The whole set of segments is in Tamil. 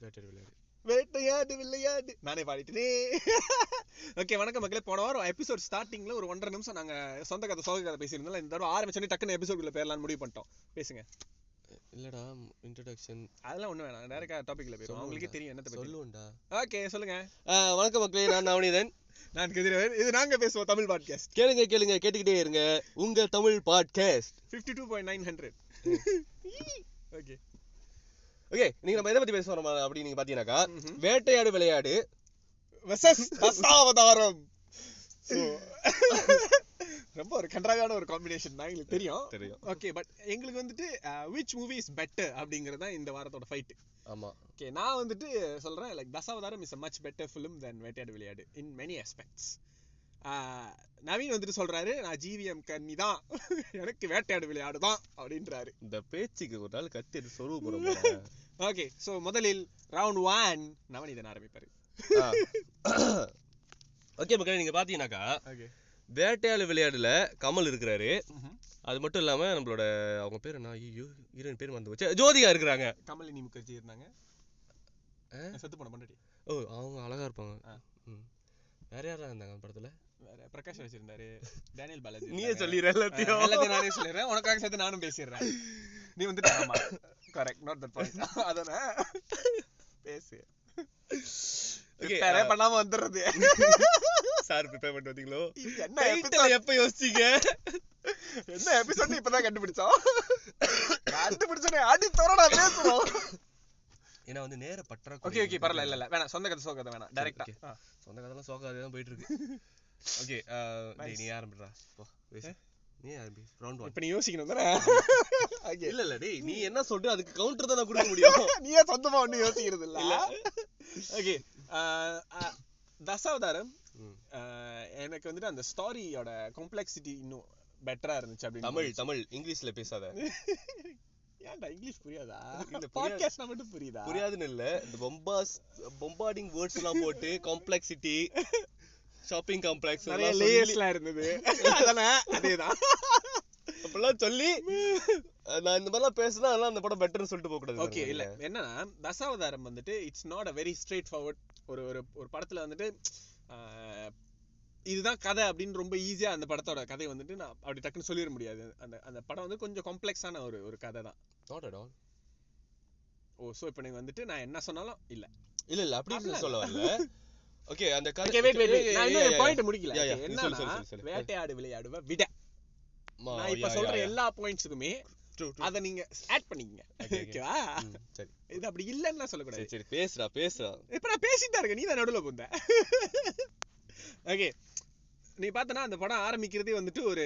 வேட்டையாடு விளையாடு வேட்டையாடு விளையாடு நானே பாடிட்டேனே ஓகே வணக்கம் மக்களே போன வாரம் எபிசோட் ஸ்டார்டிங்ல ஒரு ஒன்றரை நிமிஷம் நாங்க சொந்த கதை சோக கதை பேசியிருந்தோம் இந்த தடவை ஆரம்பிச்சோடனே டக்குன்னு எபிசோட்ல பேரலாம்னு முடிவு பண்ணிட்டோம் பேசுங்க இல்லடா இன்ட்ரடக்ஷன் அதெல்லாம் ஒண்ணு வேணாம் டேரக்டா டாபிக்ல போயிடும் அவங்களுக்கே தெரியும் என்னத்தை பத்தி சொல்லுவேன்டா ஓகே சொல்லுங்க வணக்கம் மக்களே நான் நவனிதன் நான் கதிரவன் இது நாங்க பேசுவோம் தமிழ் பாட்காஸ்ட் கேளுங்க கேளுங்க கேட்டுக்கிட்டே இருங்க உங்க Tamil podcast fifty two point nine hundred okay okay நீங்க நம்ம எதை பத்தி பேச போறோம் அப்படி நீங்க பாத்தீங்கன்னாக்கா ம்ஹும். வேட்டையாடு விளையாடு வெசஸ் தசாவதாரம் So, ரொம்ப ஒரு கன்றாவியான ஒரு காம்பினேஷன் தான் எங்களுக்கு தெரியும் தெரியும் ஓகே பட் எங்களுக்கு வந்துட்டு விச் மூவி இஸ் பெட்டர் அப்படிங்கிறது தான் இந்த வாரத்தோட ஃபைட் ஆமா ஓகே நான் வந்துட்டு சொல்றேன் like Dasavatharam is a much better film than Vettaiyaadu Vilaiyaadu in many aspects Naveen வந்துட்டு சொல்றாரு நான் ஜிவிஎம் கன்னி தான் எனக்கு வேட்டையாடு விளையாடு தான் அப்படின்றாரு இந்த பேச்சுக்கு ஒரு நாள் கத்தி எடுத்து சொருவ போறோம் ஓகே ஸோ முதலில் ரவுண்ட் ஒன் நவநீதன் ஆரம்பிப்பாரு ஓகே மக்களே நீங்க பாத்தீங்கன்னாக்கா ஓகே வேட்டையாடு விளையாடுல கமல் இருக்கிறாரு அது மட்டும் இல்லாம நம்மளோட அவங்க பேர் என்ன ஐயோ ஹீரோயின் பேர் மறந்து போச்சு ஜோதிகா இருக்கிறாங்க கமலினி முகர்ஜி இருந்தாங்க ஆ? செத்து போன பண்ணி ஓ அவங்க அழகா இருப்பாங்க ஆ. ம். வேற யாரா இருந்தாங்க அந்த படத்துல வேற பிரகாஷ் வச்சிருந்தாரு டேனியல் பாலாஜி நீயே இருந்தாங்க. சொல்லிடுற ஆ, எல்லாத்தையும் எல்லாத்தையும் நானே சொல்லிடுறேன் உனக்காக சேர்த்து நானும் பேசிடுறேன் நீ வந்துட்டு ஆமா கரெக்ட் நாட் தட் பாயிண்ட் அதானே பேசு Okay, prepare ஏ ஆ. பண்ணாம வந்துடுறது சார் ப்ரிப்பேர் பண்ணிட்டு வந்தீங்களோ இது என்ன டைட்டில் episode? எப்ப யோசிச்சீங்க என்ன எபிசோட் இப்பதான் கண்டுபிடிச்சோம் கண்டுபிடிச்சோனே அடி தோறடா பேசுவோம் ஏன்னா வந்து நேர பற்றாக்குறை ஓகே ஓகே பரவாயில்ல இல்ல இல்ல வேணாம் சொந்த கதை சோக கதை வேணாம் சரி, டைரக்டா okay. சொந்த கதைலாம் சோக்காதே தான் போயிட்டு இருக்கு ஓகே Nice. நீ ஆரம்பிடுறா போ பேசு நீ ஆரம்பி ரவுண்ட் ஒன் இப்ப நீ யோசிக்கணும் தானே ஓகே இல்ல இல்ல டேய் நீ என்ன சொல்ற அதுக்கு கவுண்டர் தான் நான் கொடுக்க முடியும் நீயே சொந்தமா ஒண்ணு யோசிக்கிறது இல்ல இல்ல. ஓகே தசாவதாரம் ம். ஆஹ் எனக்கு வந்துட்டு அந்த ஸ்டாரியோட காம்ப்ளெக்சிட்டி இன்னும் பெட்டரா இருந்துச்சு அப்படின்னு தமிழ் தமிழ் இங்கிலீஷ்ல பேசாத ஏன்டா இங்கிலீஷ் புரியாதா இல்ல, புரியாது. பாட்காஸ்ட் மட்டும் புரியுதா புரியாதுன்னு இல்ல இந்த பொம்பாஸ் பொம்பார்டிங் வேர்ட்ஸ் எல்லாம் போட்டு காம்ப்ளெக்சிட்டி ஷாப்பிங் காம்ப்ளெக்ஸ் நிறைய லேயர்ஸ்லாம் இருந்தது அதானே அதேதான் அப்படிலாம் சொல்லி அஹ், நான் இந்த மாதிரிலாம் பேசினா அதெல்லாம் அந்த படம் பெட்டர்னு சொல்லிட்டு போக கூடாது ஓகே இல்ல என்னன்னா தசாவதாரம் வந்துட்டு it's not a very straightforward ஒரு ஒரு ஒரு படத்துல வந்துட்டு ஆஹ், இதுதான் கதை அப்படின்னு ரொம்ப ஈஸியா அந்த படத்தோட கதை வந்துட்டு நான் அப்படி டக்குன்னு சொல்லிட முடியாது அந்த அந்த படம் வந்து கொஞ்சம் காம்ப்ளெக்ஸான ஒரு ஒரு கதை தான் not at all oh so இப்போ நீங்க வந்துட்டு நான் என்ன சொன்னாலும் இல்ல இல்ல இல்ல அப்படி அப்படிலாம் சொல்ல வரல ஓகே அந்த கதை ஓகே வெயிட் வெயிட் ஏய், ஏய், நான் ஏய், இன்னும் ஏய், பாயிண்ட் முடிக்கல Yeah, yeah. Okay, நீ சொல்லு, என்னன்னா சொல்லு, சொல்லு. வேட்டையாடு விளையாடுவ விட மா, நான் இப்ப yeah, சொல்ற yeah, yeah. எல்லா பாயிண்ட்ஸுக்குமே True, true. அத நீங்க ஆட் பண்ணிக்கங்க Okay, okay. ஓகேவா ம், சரி இது அப்படி இல்லன்னு சரி சொல்லக்கூடாது சரி பேசுடா பேசுடா இப்ப நான் பேசிட்டு தான் இருக்கேன் நீ தான் நடுவுல புந்த ஓகே நீ பார்த்தனா அந்த படம் ஆரம்பிக்கிறதே வந்துட்டு ஒரு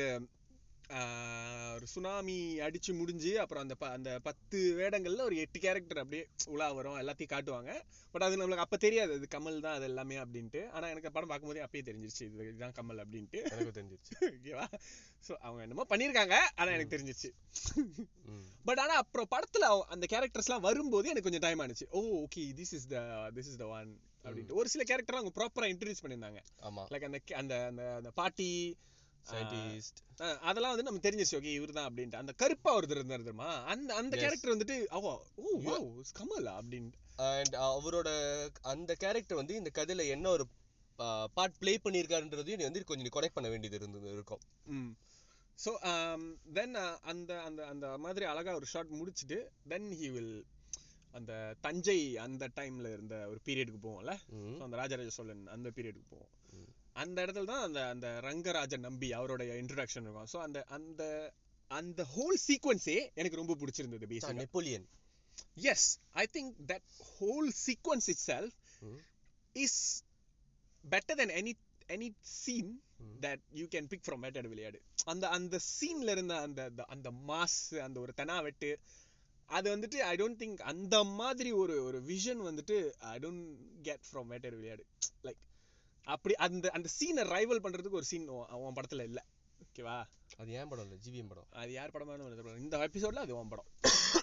ஆஹ், ஒரு சுனாமி அடிச்சு முடிஞ்சு அப்புறம் அந்த ப- அந்த பத்து வேடங்கள்ல ஒரு எட்டு கேரக்டர் அப்படியே உலா வரும் எல்லாத்தையும் காட்டுவாங்க பட் அது நம்மளுக்கு அப்ப தெரியாது அது கமல் தான் அது எல்லாமே அப்படின்ட்டு ஆனா எனக்கு படம் பார்க்கும்போதே அப்பயே தெரிஞ்சிருச்சு இது இதுதான் கமல் அப்படின்ட்டு எனக்கு தெரிஞ்சிருச்சு ஓகேவா சோ அவங்க என்னமோ பண்ணிருக்காங்க ஆனா எனக்கு தெரிஞ்சிருச்சு ம். பட் ஆனா அப்புறம் படத்துல அவ- அந்த கேரக்டர்ஸ்லாம் வரும்போது எனக்கு கொஞ்சம் டைம் ஆனிச்சு oh okay this is the this is the one அப்படின்ட்டு ஒரு சில கேரக்டர் அவங்க ப்ராப்பரா இன்ட்ரடியூஸ் பண்ணியிருந்தாங்க ஆமா லைக் அந்த அந்த அந்த அந்த பாட்டி சயின்டிஸ்ட் அஹ் அதெல்லாம் வந்து நம்ம தெரிஞ்சிருச்சு ஓகே இவர்தான் அப்படின்ட்டு அந்த கருப்பா ஒருத்தர் இருந்தாரு தெரியுமா அந்த அந்த Yes. கேரக்டர் வந்துட்டு அவ ஓ வாவ் கமலா அப்படின்ட்டு அண்ட் அவரோட அந்த கேரக்டர் வந்து இந்த கதையில என்ன ஒரு பார்ட் ப்ளே பண்ணியிருக்காருன்றதையும் நீ வந்து கொஞ்சம் கனெக்ட் பண்ண வேண்டியது இருந்தது இருக்கும் ம் ஸோ தென் அந்த அந்த அந்த மாதிரி அழகா ஒரு ஷாட் முடிச்சுட்டு தென் ஹி வில் அந்த தஞ்சை அந்த டைம்ல இருந்த ஒரு பீரியடுக்கு போவோம்ல ம். So, அந்த ராஜராஜ சோழன் அந்த பீரியடுக்கு போவோம் ம். அந்த இடத்துல தான் அந்த அந்த ரங்கராஜ நம்பி அவருடைய இன்ட்ரடக்ஷன் இருக்கும் ஸோ அந்த அந்த அந்த ஹோல் சீக்வன்ஸே எனக்கு ரொம்ப பிடிச்சிருந்தது ஆ, பேசிக்கா Napoleon yes I think that whole sequence itself hmm. Is better than any any scene hmm. That you can pick from Vettaiyaadu Vilaiyaadu அந்த அந்த சீன்ல இருந்த அந்த அந்த- அந்த மாஸ் அந்த ஒரு தெனாவெட்டு அது வந்துட்டு ஐ டோன்ட் திங்க் அந்த மாதிரி ஒரு ஒரு விஷன் வந்துட்டு I don't get from Vettaiyaadu Vilaiyaadu like அப்படி அந்த அந்த சீனை ரைவல் பண்றதுக்கு ஒரு சீன் உன் படத்துல இல்ல ஓகேவா அது ஏன் படம் இல்ல ஜிவிஎம் படம் அது யார் படமான இந்த எபிசோட்ல அது உன் படம்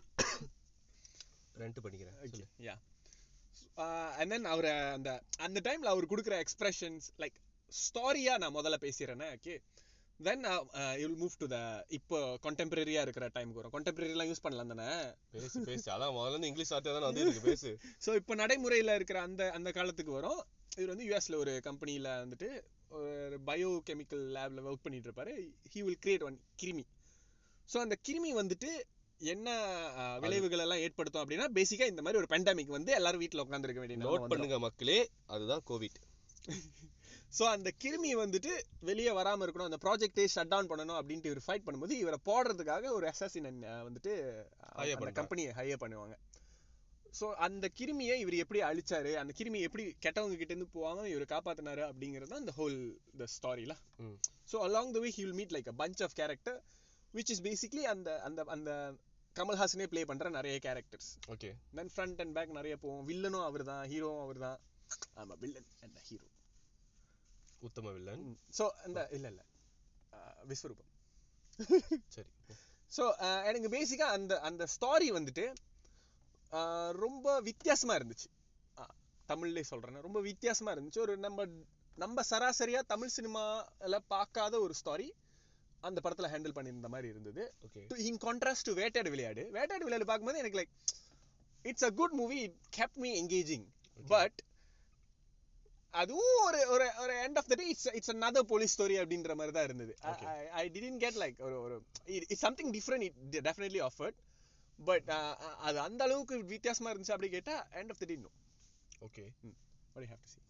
ரெண்ட் பண்ணிக்கிறேன் சொல்லு. யா அண்ட் தென் அவர் அந்த அந்த டைம்ல அவர் கொடுக்குற எக்ஸ்பிரஷன்ஸ் லைக் ஸ்டாரியா நான் முதல்ல பேசிடுறேனே okay then you will move to the இப்போ contemporary-ஆ இருக்கிற டைமுக்கு வரும் contemporary-லாம் யூஸ் பண்ணலாம் தானே பேசு பேசு அதான் முதல்ல இருந்து இங்கிலீஷ் வார்த்தை தானே வந்து இருக்கு பேசு ஸோ இப்போ நடைமுறையில் இருக்கிற அந்த அந்த காலத்துக்கு வரும் இவர் வந்து யூஎஸ்ல ஒரு கம்பெனியில் வந்துட்டு ஒரு பயோ கெமிக்கல் லேப்ல ஒர்க் பண்ணிட்டு இருப்பாரு ஹி வில் கிரியேட் ஒன் கிருமி ஸோ அந்த கிருமி வந்துட்டு என்ன அஹ், விளைவுகள் எல்லாம் ஏற்படுத்தும் அப்படின்னா பேசிக்கா இந்த மாதிரி ஒரு பெண்டமிக் வந்து எல்லாரும் வீட்ல உட்காந்துருக்க வேண்டிய நோட் பண்ணுங்க மக்களே அதுதான் கோவிட் ஸோ அந்த கிருமி வந்துட்டு வெளியே வராம இருக்கணும் அந்த ப்ராஜெக்டே ஷட் டவுன் பண்ணணும் அப்படின்ட்டு இவர் ஃபைட் பண்ணும்போது இவரை போடுறதுக்காக ஒரு அசாசின் வந்துட்டு அஹ், Hire அந்த பண்றாங்க. கம்பெனியை ஹையர் பண்ணுவாங்க ஸோ அந்த கிருமியை இவர் எப்படி அழிச்சாரு அந்த கிருமி எப்படி கெட்டவங்க கிட்ட இருந்து போகாம இவர் காப்பாத்தினாரு அப்படிங்கிறது தான் இந்த ஹோல் த ஸ்டாரில hmm. So along the way he will meet like a bunch of character which is basically அந்த அந்த அந்த கமல்ஹாசனே ப்ளே பண்ற நிறைய characters okay then front and back நிறைய போவோம் வில்லனும் அவர் தான் ஹீரோவும் அவர் தான் ஆமா villain and hero Uttama Villain so அந்த இல்ல இல்ல அஹ், விஸ்வரூபம் சரி ஸோ எனக்கு பேசிக்கா அந்த அந்த ஸ்டாரி வந்துட்டு அஹ், ரொம்ப வித்தியாசமா இருந்துச்சு அஹ், தமிழ்லயே சொல்றேன் ரொம்ப வித்தியாசமா இருந்துச்சு ஒரு நம்ம நம்ம சராசரியா தமிழ் சினிமால பார்க்காத ஒரு ஸ்டாரி அந்த படத்துல ஹேண்டில் பண்ணியிருந்த மாதிரி இருந்தது okay in contrast to Vettaiyaadu Vilaiyaadu Vettaiyaadu Vilaiyaadu பார்க்கும்போது எனக்கு like it's a good movie it kept me engaging but அதுவும் ஒரு ஒரு ஒரு end of the day it's it's another police story அப்படின்ற மாதிரி தான் இருந்தது Okay. I didn't get like ஒரு ஒரு it's something different it definitely offered but அது அந்த அளவுக்கு வித்தியாசமா இருந்துச்சு அப்படி கேட்டா end of the day no okay what you have to see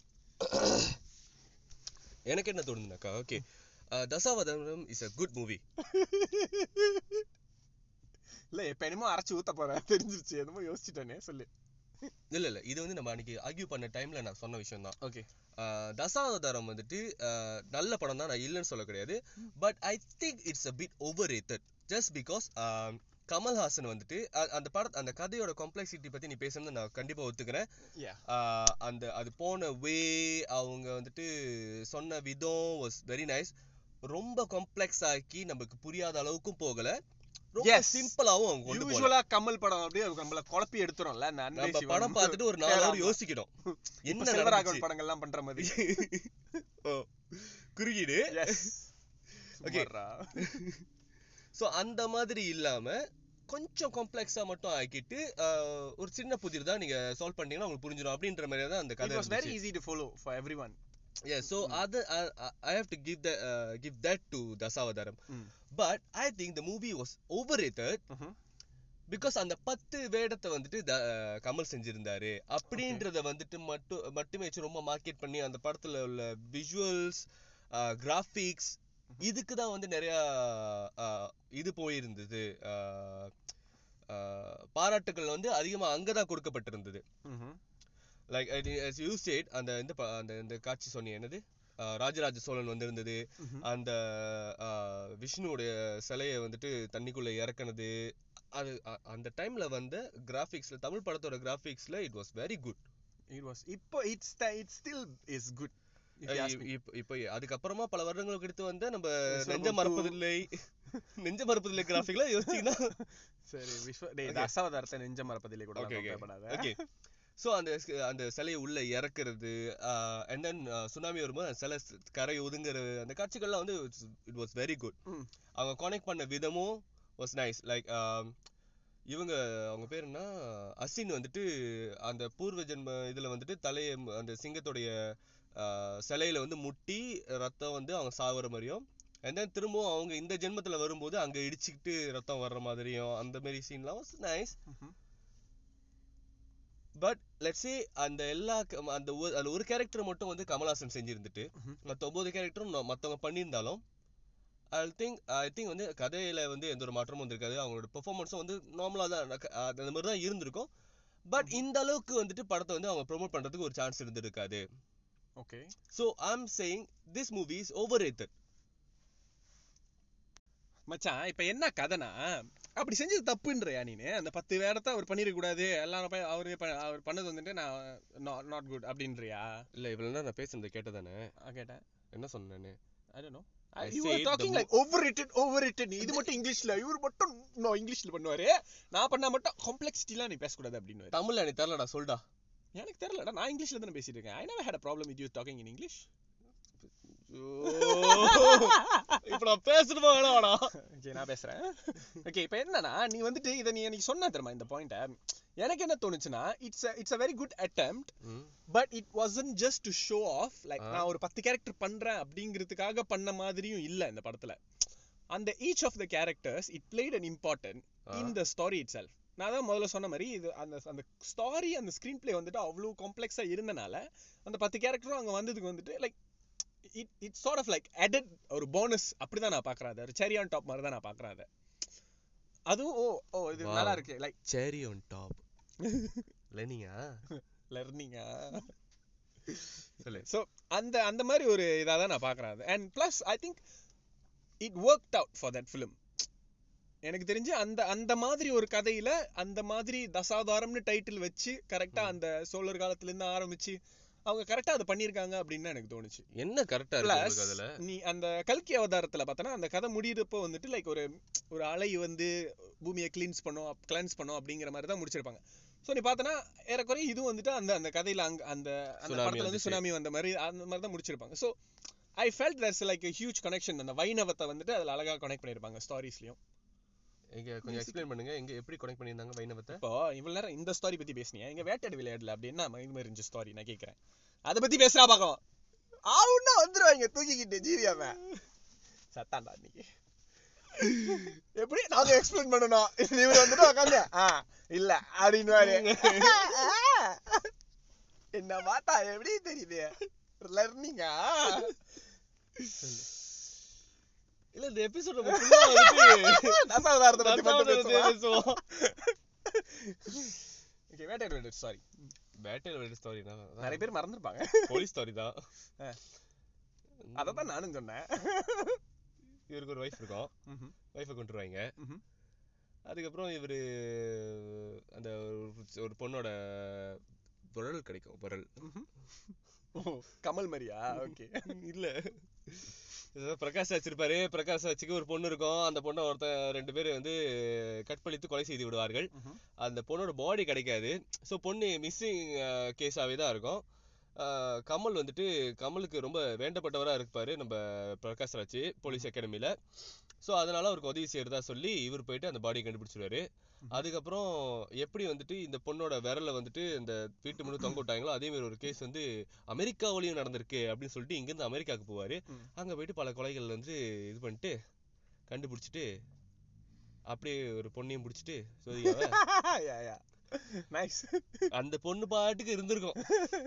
எனக்கு என்ன தோணுதுனாக்கா okay Dasavatharam is a good movie இல்ல இப்ப என்னமோ அரைச்சு ஊத்த போறேன் தெரிஞ்சிருச்சு என்னமோ யோசிச்சுட்டேனே சொல்லு இல்ல இல்ல இது வந்து நம்ம அன்னைக்கு ஆர்கியூ பண்ண டைம்ல நான் சொன்ன விஷயம் தான் ஓகே தசாவதாரம் வந்துட்டு ஆஹ், நல்ல படம் தான் நான் இல்லைன்னு சொல்ல கிடையாது but I think it's a bit overrated just because Kamal Haasan வந்துட்டு அ- அந்த பட அந்த கதையோட காம்ப்ளெக்சிட்டி பத்தி நீ பேசுறது நான் கண்டிப்பா ஒத்துக்கிறேன் யா ஆஹ், அந்த அது போன வே அவங்க வந்துட்டு சொன்ன விதம் வாஸ் வெரி நைஸ் ரொம்ப காம்ப்ளெக்ஸ் ஆக்கி நமக்கு புரியாத அளவுக்கும் போகல ரொம்ப Yes. சிம்பிளாவும் அவங்க கொண்டு போகல யூசுவலா கமல் படம் அப்படியே நம்மள குழப்பி எடுத்துரும்ல அந்த அன்பே நம்ம சிவம், படம் பார்த்துட்டு ஒரு நாலு hour பேராமா. யோசிக்கணும் இப்ப என்ன செல்வராகவன் நடந்துச்சு? படங்கள்லாம் பண்ற மாதிரி ஓ, குறுக்கீடு எஸ் Okay. சோ அந்த மாதிரி இல்லாம கொஞ்சம் காம்ப்ளெக்ஸா மட்டும் ஆக்கிட்டு ஆஹ், ஒரு சின்ன புதிர் தான் நீங்க சால்வ் பண்ணீங்கன்னா உங்களுக்கு புரிஞ்சிடும் அப்படின்ற மாதிரி தான் அந்த It கதை was very easy to follow for everyone. yeah so other uh, I have to give that uh, give that to Dasavadaram Mm. but I think the movie was overrated Mhm. Because அந்த பத்து வேடத்தை வந்துட்டு த- கமல் செஞ்சிருந்தாரு அப்படின்றத வந்துட்டு மட்டும் மட்டுமே வச்சு ரொம்ப மார்க்கெட் பண்ணி அந்த படத்துல உள்ள விஷுவல்ஸ் கிராஃபிக்ஸ் இதுக்கு தான் வந்து நிறைய ஆஹ், இது போயிருந்தது ஆஹ், ஆஹ், பாராட்டுகள் வந்து அதிகமா அங்கதான் கொடுக்கப்பட்டிருந்தது Mhm. Like as you said அந்த இந்த ப- அந்த இந்த காட்சி சொன்னீங்க என்னது ஆஹ், ராஜராஜ சோழன் வந்திருந்தது Mhm. அந்த ஆஹ், விஷ்ணுவுடைய சிலையை வந்துட்டு தண்ணிக்குள்ள இறக்குனது அது அ- அந்த டைம்ல வந்த கிராஃபிக்ஸ்ல தமிழ் படத்தோட கிராஃபிக்ஸ்ல it was very good It was இப்போ it's sta- it still is good. if you ask me. இப்போ அதுக்கப்புறமா பல வருடங்களுக்கு எடுத்து வந்த நம்ம விஸ்வரூபம் நெஞ்ச two. மறப்பதில்லை நெஞ்ச மறப்பதில்லை கிராஃபிக்ல யோசிச்சீங்கன்னா சரி விஸ்வ டேய் Okay. தசாவதாரத்தை நெஞ்ச மரப்பதிலே கூட Okay, okay. பயப்படாத ஓகே சோ அந்த ஸ்- அந்த சிலையை உள்ள இறக்குறது அண்ட் தென் சுனாமி வரும்போது அந்த சிலை ஸ்- கரை ஒதுங்குற அந்த காட்சிகள்லாம் வந்து இட் வாஸ் வெரி குட் ம். அவங்க கனெக்ட் பண்ண விதமும் வாஸ் நைஸ் லைக் இவங்க அவங்க பேர் என்ன அசின் வந்துட்டு அந்த பூர்வ ஜென்ம இதுல வந்துட்டு தலையை ம- அந்த சிங்கத்துடைய ஆஹ், சிலையில வந்து முட்டி ரத்தம் வந்து அவங்க சாகுற மாதிரியும் அண்ட் தென் திரும்பவும் அவங்க இந்த ஜென்மத்துல வரும்போது அங்க இடிச்சுக்கிட்டு ரத்தம் வர்ற மாதிரியும் அந்த மாதிரி சீன்லாம் was nice Mhm. But let's say அந்த எல்லா க- அந்த ஒரு அதுல ஒரு கேரக்டர் மட்டும் வந்து கமல்ஹாசன் செஞ்சிருந்துட்டு Mhm. மத்த ஒன்பது கேரக்டரும் மத்தவங்க பண்ணியிருந்தாலும் ஐ திங்க் ஐ திங்க் வந்து கதையில வந்து எந்த ஒரு மாற்றமும் வந்திருக்காது அவங்களோட பெர்ஃபார்மன்ஸும் வந்து நார்மலா தான் நக்க- அது அந்த மாதிரி தான் இருந்திருக்கும் பட் இந்த அளவுக்கு வந்துட்டு படத்தை வந்து அவங்க ப்ரோமோட் பண்றதுக்கு ஒரு சான்ஸ் இருந்திருக்காது Okay. So I am saying this movie is overrated மச்சான் இப்ப என்ன கதைனா அப்படி செஞ்சது தப்புன்றியா நீனு அந்த பத்து வேடத்தை அவர் பண்ணிருக்க கூடாது எல்லாரும் போய் அவரு ப- அவர் பண்ணது வந்துட்டு நான் நாட் குட் அப்படின்றியா இல்ல இவ்வளவு நேரம் நான் பேசுனதை கேட்டதானே நான் கேட்டேன் என்ன சொன்னேன் நானு I don't know I you said are the talking mo- like overrated overrated இது மட்டும் இங்கிலீஷ்ல இவர் மட்டும் நோ இங்கிலீஷ்ல பண்ணுவாரு நான் பண்ணா மட்டும் காம்ப்ளெக்சிட்டிலாம் நீ பேசக்கூடாது அப்படின்னு தமிழ்ல எனக்கு தெரியலடா சொல்டா எனக்கு தெரியலடா நான் இங்கிலீஷ்ல தானே பேசிட்டு இருக்கேன் ஐ never had a problem with you talking in english இப்ப நான் பேசணுமா வேணாடா ஓகே நான் பேசுறேன் ஓகே இப்போ என்னன்னா நீ வந்துட்டு இதை நீ எனக்கு சொன்ன தெரியுமா இந்த பாயிண்ட்டை எனக்கு என்ன தோணுச்சுன்னா it's it's a very good attempt but it wasn't just to show off like ah. நான் ஒரு பத்து கேரக்டர் பண்றேன் அப்படிங்கிறதுக்காக பண்ண மாதிரியும் இல்ல இந்த படத்துல அந்த each of the characters it played an important ah. In the story itself நான் தான் முதல்ல சொன்ன மாதிரி இது அந்த அந்த ஸ்டாரி அந்த ஸ்க்ரீன் பிளே வந்துட்டு அவ்வளோ காம்ப்ளெக்ஸா இருந்தனால அந்த பத்து கேரக்டரும் அங்க வந்ததுக்கு வந்துட்டு like it it sort of like added ஒரு போனஸ் அப்படிதான் நான் பாக்குறேன் அதை ஒரு செரி ஆன் டாப் மாதிரி தான் நான் பாக்குறேன் அதை அதுவும் ஓ ஓ இது Wow. நல்லா இருக்கு லைக் செரி ஆன் டாப் லெனிங்கா லெர்னிங்கா சொல்லு ஸோ அந்த அந்த மாதிரி ஒரு இதாக தான் நான் பார்க்குறேன் அது and plus I think it work out for that film எனக்கு தெரிஞ்சு அந்த அந்த மாதிரி ஒரு கதையில அந்த மாதிரி தசாவதாரம்னு டைட்டில் வச்சு கரெக்டா ம். அந்த சோழர் காலத்துல இருந்து ஆரம்பிச்சு அவங்க கரெக்டா அதை பண்ணியிருக்காங்க அப்படின்னு தான் எனக்கு தோணுச்சு என்ன கரெக்டா இருக்கு Plus, உங்களுக்கு அதுல நீ அந்த கல்கி அவதாரத்துல பார்த்தனா அந்த கதை முடியிறப்போ வந்துட்டு லைக் ஒரு ஒரு அலை வந்து பூமியை கிளீன்ஸ் பண்ணும் கிளென்ஸ் பண்ணும் அப்படிங்கிற மாதிரி தான் முடிச்சிருப்பாங்க ஸோ நீ பார்த்தனா ஏறக்குறைய இதுவும் வந்துட்டு அந்த அந்த கதையில அங்க அந்த அந்த Tsunami படத்துல வந்து வந்துச்சு. சுனாமி வந்த மாதிரி அந்த மாதிரி தான் முடிச்சிருப்பாங்க so I felt there's like a huge connection அந்த வைணவத்தை வந்துட்டு அதுல அழகா கனெக்ட் பண்ணியிருப்பாங்க ஸ்டாரிஸ்லயும் எங்க கொஞ்சம் எக்ஸ்பிளைன் பண்ணுங்க எங்க எப்படி கனெக்ட் பண்ணிருந்தாங்க வைணவத்தை இப்போ இவ்வளவு நேரம் இந்த ஸ்டாரி பத்தி பேசுனீங்க எங்க வேட்டையாடு விளையாடல அப்படின்னா இது மாதிரி இருந்துச்சு ஸ்டாரி நான் கேட்கறேன் அதை பத்தி பேசுறா பார்க்கலாம் ஆவுன்னா வந்துருவாங்க தூக்கிக்கிட்டு ஜீவியாம சத்தாண்டா இன்னைக்கு எப்படி நாங்க எக்ஸ்பிளைன் பண்ணணும் இவர் வந்துட்டு உட்காந்து ஆ இல்ல அப்படின்னு என்ன பார்த்தா எப்படி தெரியுது லர்னிங்கா இல்ல இந்த எபிசோட் நம்ம ஃபுல்லா வந்துட்டு தசாவதாரத்தை பத்தி மட்டும் தசாவதாரத்தை பேசுவோம் பேசுவோம் ஓகே வேட்டையாடு விளையாடு சாரி பேட்டில் வேற ஸ்டோரி தான் நிறைய பேர் மறந்துருப்பாங்க போலீஸ் ஸ்டோரி தான் ஆ. அதை தான் நானும் சொன்னேன் இவருக்கு ஒரு வைஃப் இருக்கும் ம்ஹும். வைஃபை கொண்டுருவாங்க ம்ஹும். அதுக்கப்புறம் இவரு அந்த ஒரு- ஒரு பொண்ணோட விரல் கிடைக்கும் விரல் ம்ஹும். ஓ கமல் மாதிரியா ஓகே இல்ல இதான் பிரகாஷ் ராஜ் இருப்பாரு பிரகாஷ் ராஜுக்கு ஒரு பொண்ணு இருக்கும் அந்த பொண்ணை ஒருத்தன் ரெண்டு பேர் வந்து கற்பழித்து கொலை செய்து விடுவார்கள் அந்த பொண்ணோட பாடி கிடைக்காது ஸோ பொண்ணு மிஸ்ஸிங் கேஸாவே தான் இருக்கும் அஹ் கமல் வந்துட்டு கமலுக்கு ரொம்ப வேண்டப்பட்டவரா இருப்பாரு நம்ம பிரகாஷ் ராஜ் போலீஸ் அகாடமில ஸோ அதனால அவருக்கு உதவி செய்யறதா சொல்லி இவர் போயிட்டு அந்த பாடியை கண்டுபிடிச்சிருவாரு அதுக்கப்புறம் எப்படி வந்துட்டு இந்த பொண்ணோட விரல வந்துட்டு இந்த வீட்டு முன்னு தொங்க விட்டாங்களோ அதே மாதிரி ஒரு கேஸ் வந்து அமெரிக்காவிலையும் நடந்திருக்கு அப்படின்னு சொல்லிட்டு இங்கிருந்து அமெரிக்காவுக்கு போவாரு ம். அங்க போயிட்டு பல கொலைகள் வந்து இது பண்ணிட்டு கண்டுபிடிச்சிட்டு அப்படியே ஒரு பொண்ணையும் பிடிச்சிட்டு சோதிக்காவ யா யா நைஸ் அந்த பொண்ணு பாட்டுக்கு இருந்திருக்கும்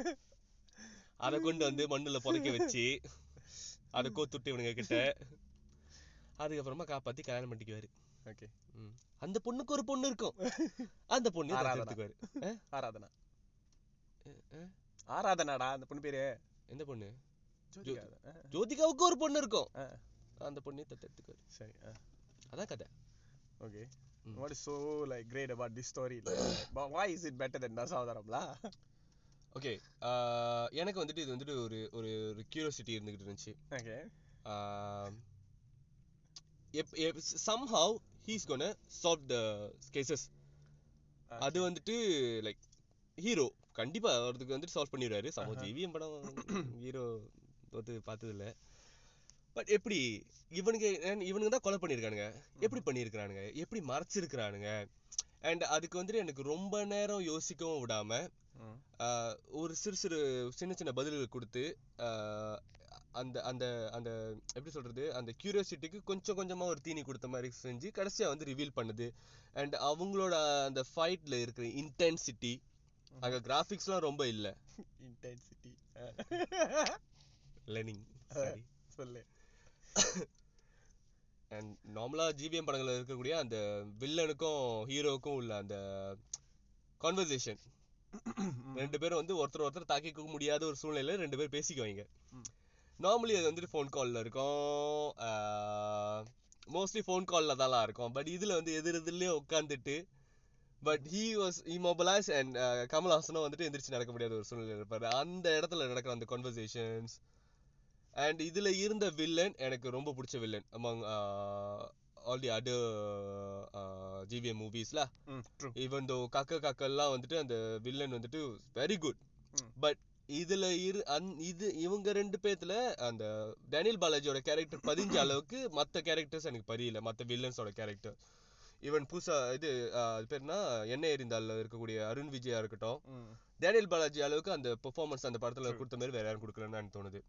அத கொண்டு வந்து மண்ணுல புதைக்க வச்சு அத கோத்துட்டு இவனுங்க கிட்ட அதுக்கப்புறமா காப்பாத்தி கல்யாணம் பண்ணிக்குவாரு ஓகே ம். அந்த பொண்ணுக்கு ஒரு பொண்ணு இருக்கும் அந்த பொண்ணு ஆராதனா. எடுத்துக்குவாரு ஆராதனா அஹ், அஹ், ஆராதனாடா அந்த பொண்ணு பேரு எந்த பொண்ணு ஜோதிகா ஆ, ஜோதிகாவுக்கு ஒரு பொண்ணு இருக்கும் ஆ. அந்த பொண்ணையும் தத்து எடுத்துக்குவாரு சரி அதான் கதை okay hmm. What is so like great about this story why is it better than தசாவதாரம்லா ஓகே எனக்கு வந்துட்டு இது வந்துட்டு ஒரு ஒரு ஒரு கியூரியாசிட்டி இருந்துகிட்டு இருந்துச்சு ஓகே um, எப் எப் somehow he's gonna solve the cases அது வந்துட்டு லைக் ஹீரோ கண்டிப்பா அவருக்கு வந்துட்டு சால்வ் பண்ணிடுவாரு சமோ ஆஹா. ஜிவிஎம் படம் ஹீரோ வந்து பார்த்தது இல்ல பட் எப்படி இவனுங்க and இவனுங்க தான் கொலை பண்ணியிருக்கானுங்க எப்படி பண்ணியிருக்கிறானுங்க எப்படி மறைச்சிருக்கிறானுங்க அண்ட் அதுக்கு வந்துட்டு எனக்கு ரொம்ப நேரம் யோசிக்கவும் விடாம ஆஹ் ஒரு சிறு சிறு சின்ன சின்ன பதில்கள் கொடுத்து ஆஹ் அந்த அந்த அந்த எப்படி சொல்றது அந்த கியூரியாசிட்டிக்கு கொஞ்சம் கொஞ்சமா ஒரு தீனி கொடுத்த மாதிரி செஞ்சு கடைசியா வந்து ரிவீல் பண்ணுது அண்ட் அவங்களோட அந்த ஃபைட்ல இருக்கிற இன்டென்சிட்டி அங்க கிராஃபிக்ஸ்லாம் ரொம்ப இல்ல இன்டென்சிட்டி லெனிங் சொல்லு அண்ட் நார்மலா ஜிவிஎம் படங்கள்ல இருக்கக்கூடிய அந்த வில்லனுக்கும் ஹீரோவுக்கும் உள்ள அந்த கான்வர்சேஷன் ரெண்டு பேரும் வந்து ஒருத்தர் ஒருத்தர் தாக்கிக்க முடியாத ஒரு சூழ்நிலையில ரெண்டு பேர் பேசிக்குவாங்க ம். நார்மலி அது வந்துட்டு ஃபோன் கால்ல இருக்கும் மோஸ்ட்லி ஃபோன் கால்ல தான் இருக்கும் பட் இதுல வந்து எதிர் எதிரிலே உட்காந்துட்டு but he was immobilise and கமல்ஹாசனும் வந்துட்டு எந்திரிச்சு நடக்க முடியாத ஒரு சூழ்நிலை இருப்பாரு அந்த இடத்துல நடக்கிற அந்த கான்வர்சேஷன்ஸ் அண்ட் இதுல இருந்த வில்லன் எனக்கு ரொம்ப பிடிச்ச villain among all the other GVM மூவிஸ்ல ட்ரூ ஈவன் தோ கக்க கக்கெல்லாம் வந்துட்டு அந்த வில்லன் வந்துட்டு வெரி குட் ம். பட் இதுல இரு அந் இது இவங்க ரெண்டு பேத்துல அந்த டேனியல் பாலாஜியோட கேரக்டர் பதிஞ்ச அளவுக்கு மத்த கேரக்டர்ஸ் எனக்கு பதியல மத்த வில்லன்ஸோட கேரக்டர் ஈவன் புதுசா இது ஆஹ், அது பேர் என்ன எண்ணெய் எரிந்தால இருக்கக்கூடிய அருண் விஜயா இருக்கட்டும் ம். டேனியல் பாலாஜி அளவுக்கு அந்த பெர்ஃபார்மன்ஸ் அந்த படத்துல True. கொடுத்த மாதிரி வேற யாரும் கொடுக்கலன்னு எனக்கு தோணுது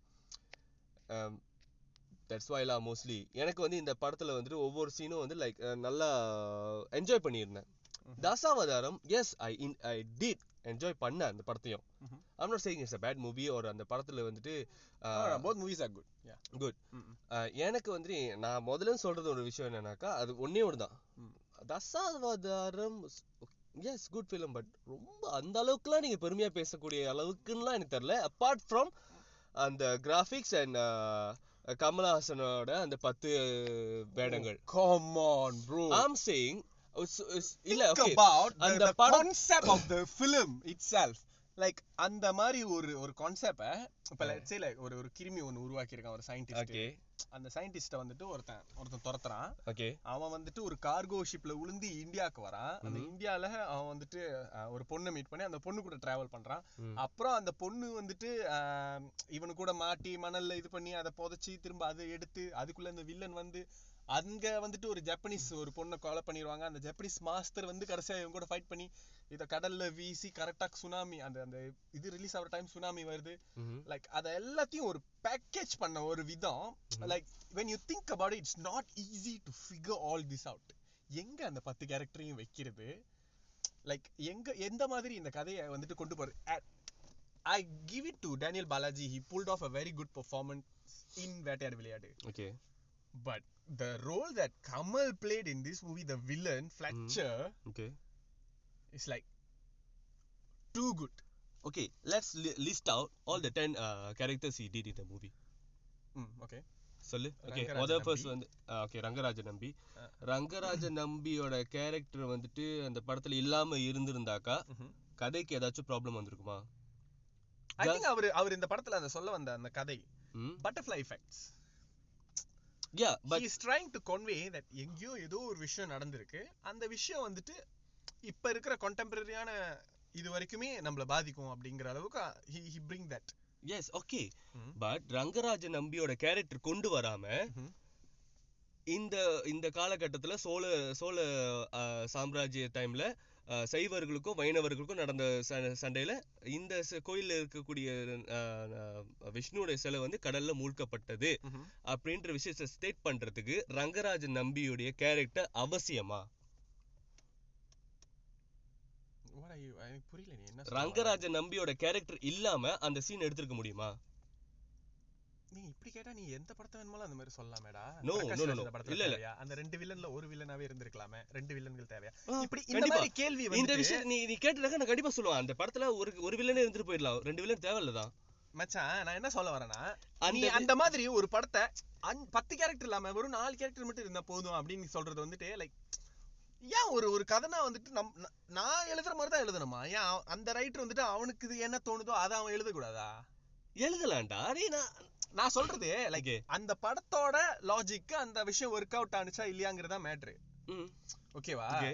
தட்ஸ் வைலா மோஸ்ட்லி எனக்கு வந்து இந்த படத்துல வந்துட்டு ஒவ்வொரு சீனும் வந்து லைக் நல்லா என்ஜாய் பண்ணியிருந்தேன் ம்ஹும். Dasavatharam yes I I did enjoy பண்ணேன் அந்த படத்தையும் ம்ஹும். I'm not saying it's a bad movie ஒரு அந்த படத்துல வந்துட்டு both movies are good yeah good எனக்கு வந்து நான் முதல்ல சொல்றது ஒரு விஷயம் என்னன்னாக்கா அது ஒண்ணே ஒன்று தான் ம். Dasavatharam is good film but ரொம்ப அந்த அளவுக்குலாம் நீங்க பெருமையா பேசக்கூடிய அளவுக்குலாம் எனக்கு தெரியல அப்பார்ட் ஃப்ரம் அந்த கிராஃபிக்ஸ் அண்ட் கமலஹாசனோட அந்த பத்து வேடங்கள் come on bro I'm saying இல்ல think okay about the, அந்த the படம் concept of the film itself like அந்த மாதிரி ஒரு ஒரு கான்செப்ட இப்ப லெட்ஸ் சே லைக் ஒரு ஒரு கிருமி ஒன்னு உருவாக்கி இருக்கான் ஒரு சயின்டிஸ்ட் ஓகே அந்த சயின்டிஸ்ட வந்துட்டு ஒருத்தன் ஒருத்தன் துரத்துறான் ஓகே அவன் வந்துட்டு ஒரு கார்கோ ஷிப்ல உளுந்து இந்தியாவுக்கு வரான் அந்த ம்ஹும். இந்தியால அவன் வந்துட்டு அஹ், ஒரு பொண்ணை மீட் பண்ணி அந்த பொண்ணு கூட டிராவல் பண்றான் ம். அப்புறம் அந்த பொண்ணு வந்துட்டு ஆஹ், இவனு கூட மாட்டி மணல்ல இது பண்ணி அதை புதைச்சி திரும்ப அதை எடுத்து அதுக்குள்ள இந்த வில்லன் வந்து அங்க வந்துட்டு ஒரு ஜப்பனீஸ் ஒரு பொண்ணை கொலை பண்ணிடுவாங்க அந்த ஜப்பனீஸ் மாஸ்டர் வந்து கடைசியா இவங்க கூட ஃபைட் பண்ணி இத கடல்ல வீசி கரெக்டா சுனாமி அந்த அந்த இது ரிலீஸ் ஆகிற டைம் சுனாமி வருது ம்ஹும். லைக் அத எல்லாத்தையும் ஒரு பேக்கேஜ் பண்ண ஒரு விதம் like when you think about it it's not easy to figure all this out எங்க அந்த பத்து கேரக்டரையும் வைக்கிறது லைக் எங்க எந்த மாதிரி இந்த கதையை வந்துட்டு கொண்டு போறது I give it to Daniel Balaji he pulled off a very good performance in Vettaiyaadu Vilaiyaadu okay but the role that Kamal played in this movie the villain Fletcher okay is like too good Okay, let's li- list out all the 10 uh, characters he did in the movie. mm, okay சொல்லு ஓகே ரங்கராஜ முதல் ஃபர்ஸ்ட் நம்பி. வந்து ஓகே ரங்கராஜ நம்பி ஆ. ரங்கராஜ நம்பியோட கேரக்டர் வந்துட்டு அந்த படத்துல இல்லாம இருந்திருந்தாக்கா Mhm. கதைக்கு ஏதாச்சும் ப்ராப்ளம் வந்திருக்குமா I think அவர் அவர் இந்த படத்துல அந்த சொல்ல வந்த அந்த கதை hmm butterfly effects yeah he but is trying to convey that எங்கேயோ ஏதோ ஒரு விஷயம் நடந்திருக்கு அந்த விஷயம் வந்துட்டு இப்ப இருக்கிற contemporaryயான இது வரைக்குமே நம்மள பாதிக்கும் அப்படிங்கிற அளவுக்கு he he bring that yes okay hmm. But Rangaraja நம்பியோட கேரக்டர் கொண்டு வராம Mhm. இந்த இந்த காலகட்டத்துல சோழ சோழ ஆ, சாம்ராஜ்ய டைம்ல சைவர்களுக்கும் வைணவர்களுக்கும் நடந்த ச- சண்டையில இந்த ச- கோயில்ல இருக்கக்கூடிய ஆ, ஆ, விஷ்ணுவோட சிலை வந்து கடல்ல மூழ்கப்பட்டது Mhm. அப்படின்ற விஷயத்தை ஸ்டேட் பண்றதுக்கு ரங்கராஜ நம்பியுடைய கேரக்டர் அவசியமா what are you எனக்கு புரியல நீ என்ன சொல்ல வர? ரங்கராஜ நம்பியோட கேரக்டர் இல்லாம அந்த சீன் எடுத்திருக்க முடியுமா நீ இப்படி கேட்டா நீ எந்த படத்தை வேணுமாலும் அந்த மாதிரி சொல்லலாமேடா No, Prakash no, no, Raj no. இந்த படத்துல இல்ல, இல்ல. தேவையா? அந்த ரெண்டு வில்லன்ல ஒரு வில்லனாவே இருந்திருக்கலாமே ரெண்டு வில்லன்கள் தேவையா ஆ, இப்படி இந்த கண்டிப்பா. மாதிரி கேள்வி இந்த வந்து விஷயம் நீ நீ கேட்டதாக நான் கண்டிப்பா சொல்லுவேன் அந்த படத்துல ஒரு ஒரு வில்லனே இருந்துட்டு போயிடலாம் ரெண்டு வில்லன் தேவையில்லதான் மச்சான் நான் என்ன சொல்ல வரேன்னா அந்த நீ வி- அந்த மாதிரி ஒரு படத்தை அஞ்- பத்து கேரக்டர் இல்லாம வெறும் நாலு கேரக்டர் மட்டும் இருந்தா போதும் அப்படின்னு நீ சொல்றது வந்துட்டு லைக் ஏன் ஒரு ஒரு கதைனா வந்துட்டு நம் ந- நான் எழுதுற மாதிரி தான் எழுதணுமா ஏன் அவ- அந்த ரைட்டர் வந்துட்டு அவனுக்கு இது என்ன தோணுதோ அதை அவன் எழுதக்கூடாதா எழுதலாம்டா அரே நான் நான் சொல்றது லைக் Okay. அந்த படத்தோட லாஜிக்கு அந்த விஷயம் ஒர்க் அவுட் ஆனிச்சா இல்லையாங்கிறதா மேட்ரு ம், ஓகேவா okay.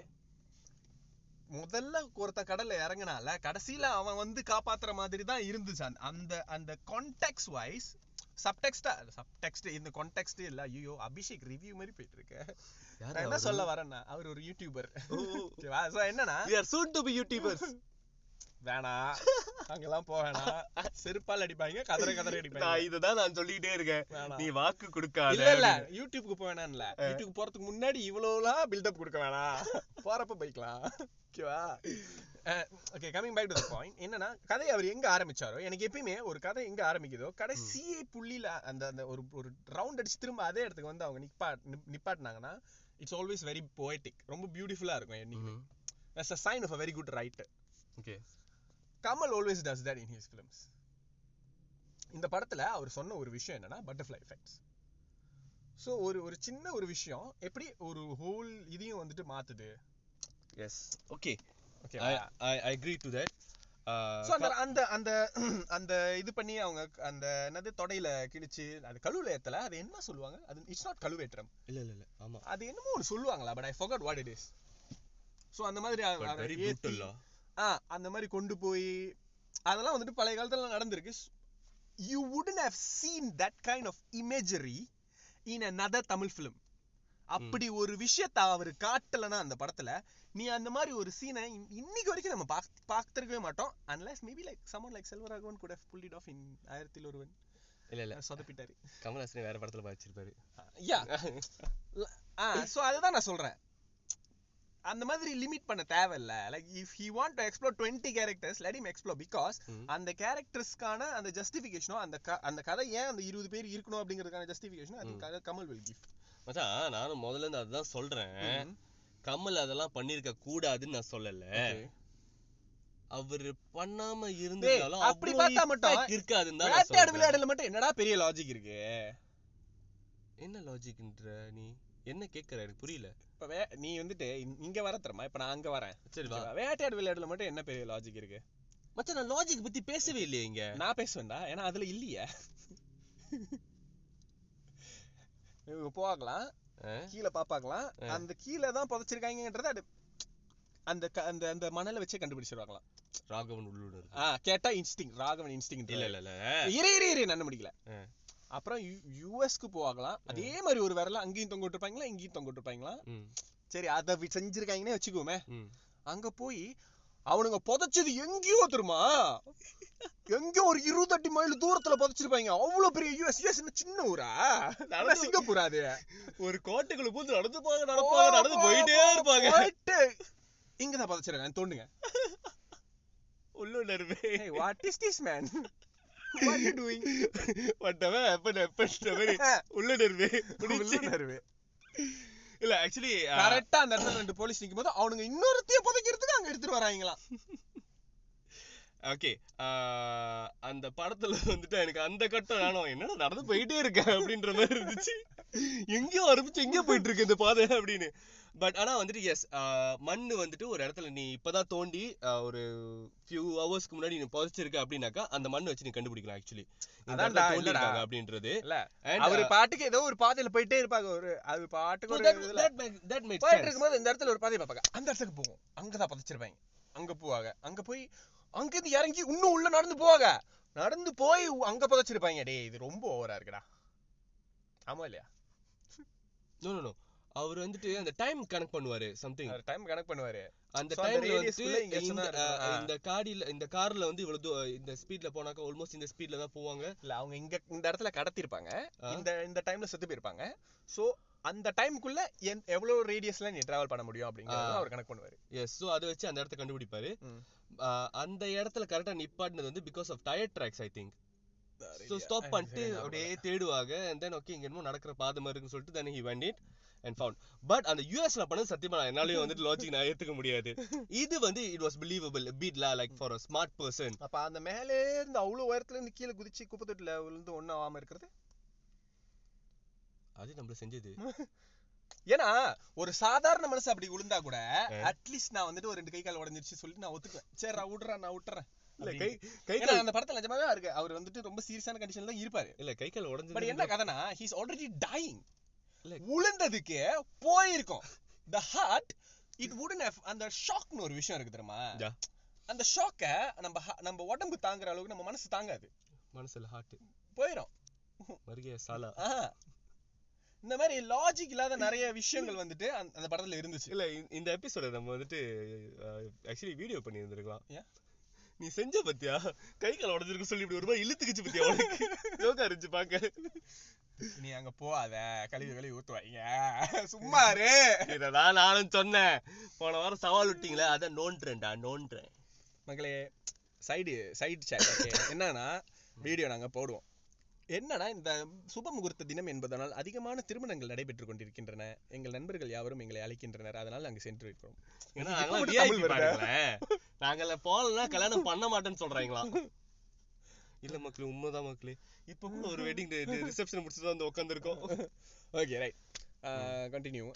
முதல்ல ஒருத்தன் கடல்ல இறங்குனால கடைசியில அவன் வந்து காப்பாத்துற மாதிரி தான் இருந்துச்சு அந்த- அந்த அந்த கான்டெக்ட் வைஸ் சப்டெக்ஸ்டா சப்டெக்ஸ்ட் இந்த கான்டெக்ஸ்ட் இல்ல ஐயோ அபிஷேக் ரிவ்யூ மாதிரி போயிட்டு இருக்கு யாரு நான் என்ன அவரு? சொல்ல வரேன்னா அவர் ஒரு யூடியூபர் ஓ, ஓ. ஓகேவா சோ என்னன்னா We are soon to be YouTubers. வேணாம் அங்கெல்லாம் போக வேணாம் செருப்பால் அடிப்பாங்க கதற கதற அடிப்பாங்க நான் இதுதான் நான் சொல்லிட்டே இருக்கேன் வேணாம். நீ வாக்கு கொடுக்காத இல்ல இல்ல யூடியூப்க்கு போக வேணாம்ல யூடியூப் போறதுக்கு முன்னாடி இவ்வளவுலாம் பில்டப் கொடுக்க வேணாம் போறப்ப போய்க்கலாம் ஓகேவா okay coming back to the point என்னன்னா கதை அவர் எங்க ஆரம்பிச்சாரோ எனக்கு எப்பயுமே ஒரு கதை எங்க ஆரம்பிக்குதோ கடைசியே புள்ளியில அந்த அந்த ஒரு ஒரு ரவுண்ட் அடிச்சு திரும்ப அதே இடத்துக்கு வந்து அவங்க நிப்பா நிப்- நிப்பாட்டினாங்கன்னா இட்ஸ் ஆல்வேஸ் வெரி poetic ரொம்ப பியூட்டிஃபுல்லா இருக்கும் என்னைக்குமே ம், that's a sign of a very good writer okay. Kamal always does that in his films இந்த படத்துல அவர் சொன்ன ஒரு விஷயம் என்னன்னா பட்டர்ஃப்ளை எஃபெக்ட்ஸ் ஸோ ஒரு ஒரு சின்ன ஒரு விஷயம் எப்படி ஒரு ஹோல் இதையும் வந்துட்டு மாத்துது Yes. Okay. Okay I, I, I agree to that. Uh, so அந்த அந்த அந்த அந்த இது பண்ணி அவங்க அந்த என்னது தொடையில கிழிச்சு அது கழுவுல ஏத்தல அது என்ன சொல்லுவாங்க அது இட்ஸ் நாட் கழுவேற்றம் இல்ல இல்ல இல்ல ஆமா அது என்னமோ ஒரு சொல்லுவாங்களா but I forgot what it is so அந்த மாதிரி அ- But அதை very ஏத்தி- brutal lah. ஆ அந்த மாதிரி கொண்டு போய் அதெல்லாம் வந்துட்டு பழைய காலத்துல நடந்திருக்கு you wouldn't have seen that kind of imagery in another Tamil film அப்படி ஒரு விஷயத்த அவர் காட்டலனா அந்த படத்துல நீ அந்த மாதிரி ஒரு சீனை இன்னைக்கு வரைக்கும் நம்ம பாக் பார்த்திருக்கவே மாட்டோம் unless maybe like someone like Selvaraghavan could have pulled it off in ஆயிரத்தில் ஒருவன் இல்ல இல்ல சொதப்பிட்டாரு கமல்ஹாசன் வேற படத்துல பாதிச்சிருப்பாரு யா ஆ சோ அதுதான் நான் சொல்றேன் அந்த மாதிரி லிமிட் பண்ண தேவையில்ல like if he want to explore twenty characters let him explore because hmm. அந்த கேரக்டர்ஸ்க்கான அந்த ஜஸ்டிஃபிகேஷனோ அந்த க- அந்த கதை ஏன் அந்த இருபது பேர் இருக்கணும் அப்படிங்கிறதுக்கான ஜஸ்டிஃபிகேஷன் அது கமல் வில் கிஃப்ட் மச்சான் நானும் முதல்ல இருந்து அதுதான் சொல்றேன் கமல் அதெல்லாம் பண்ணிருக்க கூடாதுன்னு நான் சொல்லல அவரு பண்ணாம இருந்ததாலும் அப்படி அவ்வளவு பார்த்தா மட்டும் impact இருக்காதுன்னு தான் நான் வேட்டையாடு சொல்றேன். விளையாடுல மட்டும் என்னடா பெரிய லாஜிக் இருக்கு என்ன லாஜிக்ன்ற நீ என்ன கேக்குற எனக்கு புரியல இப்ப வே நீ வந்துட்டு இங்க- இங்க வர தரமா இப்ப நான் அங்க வரேன் சரி வா ஓகேவா? வேட்டையாடு விளையாடுல மட்டும் என்ன பெரிய லாஜிக் இருக்கு மச்சான் நான் லாஜிக் பத்தி பேசவே இல்லையே இங்க நான் பேசுவேன்டா ஏன்னா அதுல இல்லையே இவங்க போகலாம் ஆ? கீழே பாப்பாங்களாம் ஆ. அந்த கீழே தான் புதைச்சிருக்காங்கன்றது அது அந்த க- அந்த அந்த மணலை வச்சே கண்டுபிடிச்சிருவாங்களாம் ராகவன் உள்ளூர் ஆ கேட்டா இன்ஸ்டிங் ராகவன் இன்ஸ்டிங் இல்ல இல்ல இல்ல இரு இரு இரு நன்ன முடிக்கல ஆ. அப்புறம் யூஎஸ்க்கு போவாங்களாம் அதே மாதிரி ஒரு விரல அங்கேயும் தொங்க விட்டுருப்பாங்களா இங்கேயும் தொங்க விட்டுருப்பாங்களா ம், சரி அதை வி- செஞ்சிருக்காங்கன்னே வச்சுக்குவோமே ம். அங்க போய் அவனுங்க புதைச்சது எங்கேயோ தெரியுமா எங்கேயோ ஒரு இருபத்தெட்டு மைல் தூரத்துல புதைச்சிருப்பாங்க அவ்வளவு பெரிய யூஎஸ் யூஎஸ் சின்ன ஊரா நடந்து சிங்கப்பூர் அது ஒரு கோட்டைக்குள்ள பூந்து நடந்து போக நடப்பாங்க நடந்து போயிட்டே இருப்பாங்க போயிட்டு இங்கதான் புதைச்சிருக்காங்க தோண்டுங்க உள்ளுணர்வே Hey, what is this man? What are you doing? வட்டவன் எப்பன் எப்பன்ற மாதிரி உள்ளுணர்வே புடிச்சு. உள்ளுணர்வு. இல்ல ஆக்சுவலி கரெக்டா அந்த இடத்துல ரெண்டு போலீஸ் நிக்கும் போது அவனுங்க இன்னொருத்தைய புதைக்கிறதுக்கு அங்க எடுத்துட்டு வராங்களாம் ஓகே அந்த படத்துல வந்துட்டு எனக்கு அந்த கட்டம் நானும் என்னடா நடந்து போயிட்டே இருக்கேன் அப்படின்ற மாதிரி இருந்துச்சு எங்கேயோ ஆரம்பிச்சு எங்கேயோ போயிட்டு இருக்கு இந்த பாதை அப்படின்னு பட் ஆனா வந்துட்டு எஸ் மண்ணு வந்துட்டு ஒரு இடத்துல நீ இப்பதான் தோண்டி ஆஹ், ஒரு ஃபியூ ஹவர்ஸ்க்கு முன்னாடி நீ புதைச்சிருக்க அப்படின்னாக்கா அந்த மண்ணை வச்சு நீ கண்டுபிடிக்கலாம் ஆக்சுவலி அதான்டா, இல்லடா. அப்படின்றது இல்ல And, அவரு uh, பாட்டுக்கு ஏதோ ஒரு பாதையில போயிட்டே இருப்பாங்க ஒரு அது பாட்டுக்கு so ஒரு that- இதுல that make- that makes போயிட்டு sense. இருக்கும்போது இந்த இடத்துல ஒரு பாதையை பார்ப்பாங்க அந்த இடத்துக்கு போவோம் அங்கதான் புதைச்சிருப்பாங்க அங்க போவாங்க அங்க போய் அங்க இருந்து இறங்கி இன்னும் உள்ள நடந்து போவாங்க நடந்து போய் அங்க புதைச்சிருப்பாங்க டேய் இது ரொம்ப ஓவரா இருக்குடா ஆமா இல்லையா No, no, no. அவர் வந்துட்டு அந்த டைம் கனெக்ட் பண்ணுவாரு சம்திங் டைம் கணக்கு பண்ணுவாரு அந்த So, அந்த டைம்ல radius வந்துட்டு குள்ள இங்க இந்த எத்தனை இருக்கும்? அஹ், ஆ. இந்த காடில இந்த கார்ல வந்து இவ்வளவு தூ- இந்த ஸ்பீட்ல போனாக்கா ஆல்மோஸ்ட் இந்த ஸ்பீட்ல தான் போவாங்க இல்ல அவங்க இங்க இந்த இடத்துல கடத்திருப்பாங்க ஆ. இந்த இந்த டைம்ல செத்து போயிருப்பாங்க சோ அந்த டைம்க்குள்ள எவ்வளவு ரேடியஸ்ல நீ டிராவல் பண்ண முடியும் அப்படிங்கறத ஆ. அவர் கணக்கு பண்ணுவாரு எஸ் ஸோ அதை வச்சு அந்த இடத்த கண்டுபிடிப்பாரு ம். அஹ், அந்த இடத்துல கரெக்டா நிப்பாட்டினது வந்து because of tyre tracks I think so stop பண்ணிட்டு அப்படியே தேடுவாங்க அண்ட் தென் ஓகே இங்க என்னமோ நடக்கிற பாதை மாதிரி இருக்குன்னு சொல்லிட்டு then he went it and found but அந்த யூஎஸ்ல பண்ணது சத்தியமா நான் என்னாலயும் வந்துட்டு லாஜிக் நான் ஏத்துக்க முடியாது இது வந்து இட் வாஸ் பிலீவபிள் பீட்லா like for a smart person அப்ப அந்த மேலே இருந்து அவ்வளவு உயரத்துல இருந்து கீழே குதிச்சு குப்பை தொட்டில விழுந்து ஒண்ணும் ஆகாம இருக்கிறது அது நம்மள செஞ்சது ஏன்னா ஒரு சாதாரண மனுஷன் அப்படி விழுந்தா கூட ஆ. அட்லீஸ்ட் நான் வந்துட்டு ஒரு ரெண்டு கை கால் உடஞ்சிருச்சு சொல்லிட்டு நான் ஒத்துக்குவேன் சரி நான் விடுறேன் நான் விட்டுறேன் இல்ல கை கை ஏன்னா அந்த படத்துல நிஜமாவே இருக்கு அவர் வந்துட்டு ரொம்ப சீரியஸான கண்டிஷன்ல தான் இருப்பாரு இல்ல கை கால் பட் உடஞ்சது என்ன கதைனா ஹீஸ் ஆல்ரெடி டைங் இல்ல. உளுந்ததுக்கு போயிருக்கும் the heart it wouldn't have அந்த ஷாக்னு ஒரு விஷயம் இருக்கு தெரியுமா Yeah. அந்த ஷாக்க நம்ம ha- நம்ம உடம்பு தாங்குற அளவுக்கு நம்ம மனசு தாங்காது மனசுல ஹார்ட் போயிடும் மருகே சாலா ஆஹ். இந்த மாதிரி லாஜிக் இல்லாத நிறைய விஷயங்கள் வந்துட்டு அந்த அந்த படத்துல இருந்துச்சு இல்ல இந்த- இந்த எபிசோட நம்ம வந்துட்டு ஆக்சுவலி வீடியோ பண்ணி இருந்திருக்கலாம் ஏன்? நீ செஞ்ச பத்தியா கை கால் உடஞ்சிருக்கு சொல்லி இப்படி ஒரு மாதிரி இழுத்துக்கிச்சு பத்தியா உனக்கு ஜோக்கா இருந்துச்சு பாக்க நீ அங்க போகாத கழுவி கழுவி ஊத்துவாங்க சும்மா இரு இததான் நானும் சொன்னேன் போன வாரம் சவால் விட்டீங்களே அதான் நோன்றேன்டா நோன்றேன் மக்களே சைடு சைடு சேட் ஓகே என்னன்னா வீடியோ நாங்க போடுவோம் என்னன்னா இந்த சுப முகூர்த்த தினம் என்பதனால் அதிகமான திருமணங்கள் நடைபெற்றுக் கொண்டிருக்கின்றன எங்கள் நண்பர்கள் யாவரும் எங்களை அழைக்கின்றனர் அதனால் நாங்க சென்று இருக்கிறோம் ஏன்னா இப்ப நாங்களாம் மட்டும் தமிழ் VIP வருதா? பாருங்களேன். நாங்கெல்லாம் போகலன்னா கல்யாணம் பண்ண மாட்டேன்னு சொல்றாங்களா இல்ல மக்களே உண்மைதான் மக்களே இப்ப கூட ஒரு வெட்டிங் ரிசப்ஷன் முடிச்சுட்டு வந்து உட்காந்துருக்கோம் ஓகே ரைட் கண்டினியூ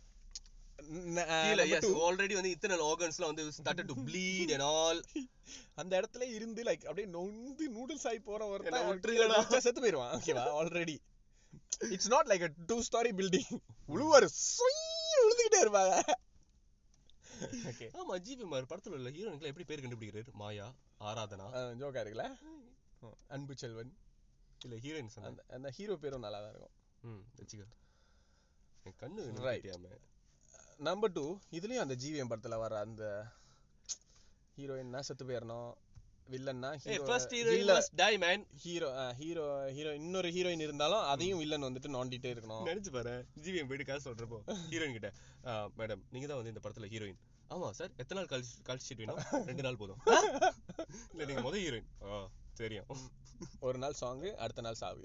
கீழே எஸ் ஆல்ரெடி வந்து இத்தனை ஆர்கன்ஸ்லாம் வந்து started to bleed and all அந்த இடத்துல இருந்து லைக் அப்படியே நொந்து நூடுல்ஸ் ஆகி போற என்ன ஒருத்தன் விட்டுருங்கடா. விட்டா செத்து போயிடுவான் ஓகேவா already it's not like a two storey building உழுவாரு சொய் விழுந்துகிட்டே இருப்பாங்க ஓகே ஆமா ஜிவிஎம் படத்துல உள்ள ஹீரோயின்க்கு எப்படி பேர் கண்டுபிடிக்கிறாரு மாயா ஆராதனா ஜோக்கா இருக்குல்ல அன்பு செல்வன் இல்ல ஹீரோயின் சொன்னாங்க அந்த அந்த ஹீரோ பேரும் நல்லா தான் இருக்கும் ம் வச்சுக்க என் கண்ணு Right. right நம்பர் டூ இதுலயும் அந்த ஜிவிஎம் படத்துல வர அந்த ஹீரோயின்னா செத்து போயிடணும் வில்லன்னா ஏய் ஹீரோ ஃபர்ஸ்ட் ஹீரோயின் இல்ல must die man hero hero hero இன்னொரு ஹீரோயின் இருந்தாலும் அதையும் வில்லன் வந்துட்டு நோண்டிட்டே இருக்கணும் நினைச்சு பாரு ஜிவிஎம் போயிட்டு காசு சொல்றப்போ ஹீரோயின் கிட்ட மேடம் நீங்க தான் வந்து இந்த படத்துல ஹீரோயின் ஆமா சார் எத்தனை நாள் கழிச்சு கழிச்சிட்டு வேணும் ரெண்டு நாள் போதும் இல்ல நீங்க முதல் ஹீரோயின் ஆ தெரியும் ஒரு நாள் சாங் அடுத்த நாள் சாவு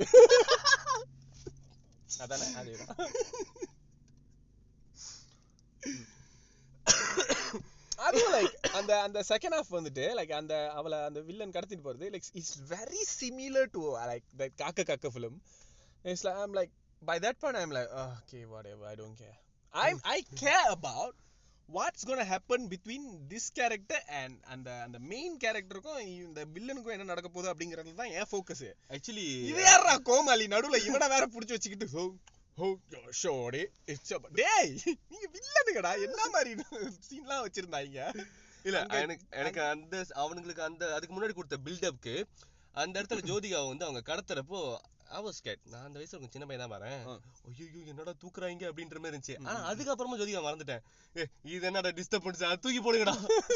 அதானே அதேதான் அதுவும் லைக் அந்த அந்த செகண்ட் ஹாஃப் வந்துட்டு லைக் அந்த அவளை அந்த வில்லன் கடத்திட்டு போறது like it's very similar to like that Kaakha Kaakha film it's like I'm like by that point I'm like okay whatever I don't care I I care about what's gonna happen between this character and அந்த அந்த மெயின் கேரக்டருக்கும் இந்த வில்லனுக்கும் என்ன நடக்க போகுது அப்படிங்கறது தான் என் ஃபோக்கஸ் ஆக்சுவலி இது யாரா கோமாளி நடுவுல இவனை வேற புடிச்சு வச்சுக்கிட்டு ஹோ ஹோ ஷோடி இட்ஸ் டேய் நீங்க வில்லனுங்கடா என்ன மாதிரி சீன்லாம் வச்சிருந்தாங்க இல்ல அங்க- எனக்கு எனக்கு அந்த அவனுங்களுக்கு அந்த அதுக்கு முன்னாடி கொடுத்த பில்டப்க்கு அந்த இடத்துல ஜோதிகாவை வந்து அவங்க கடத்துறப்போ I was scared. நான் அந்த வயசுல கொஞ்சம் சின்ன பையன் தான் வரேன் ஆ. ஐயோ என்னடா தூக்குறாங்க அப்படின்ற மாதிரி இருந்துச்சு ஆனா அதுக்கப்புறமா ஜோதிகா மறந்துட்டேன் ஏ இது என்னடா டிஸ்டர்பன்ஸ் தூக்கி போடுங்கடா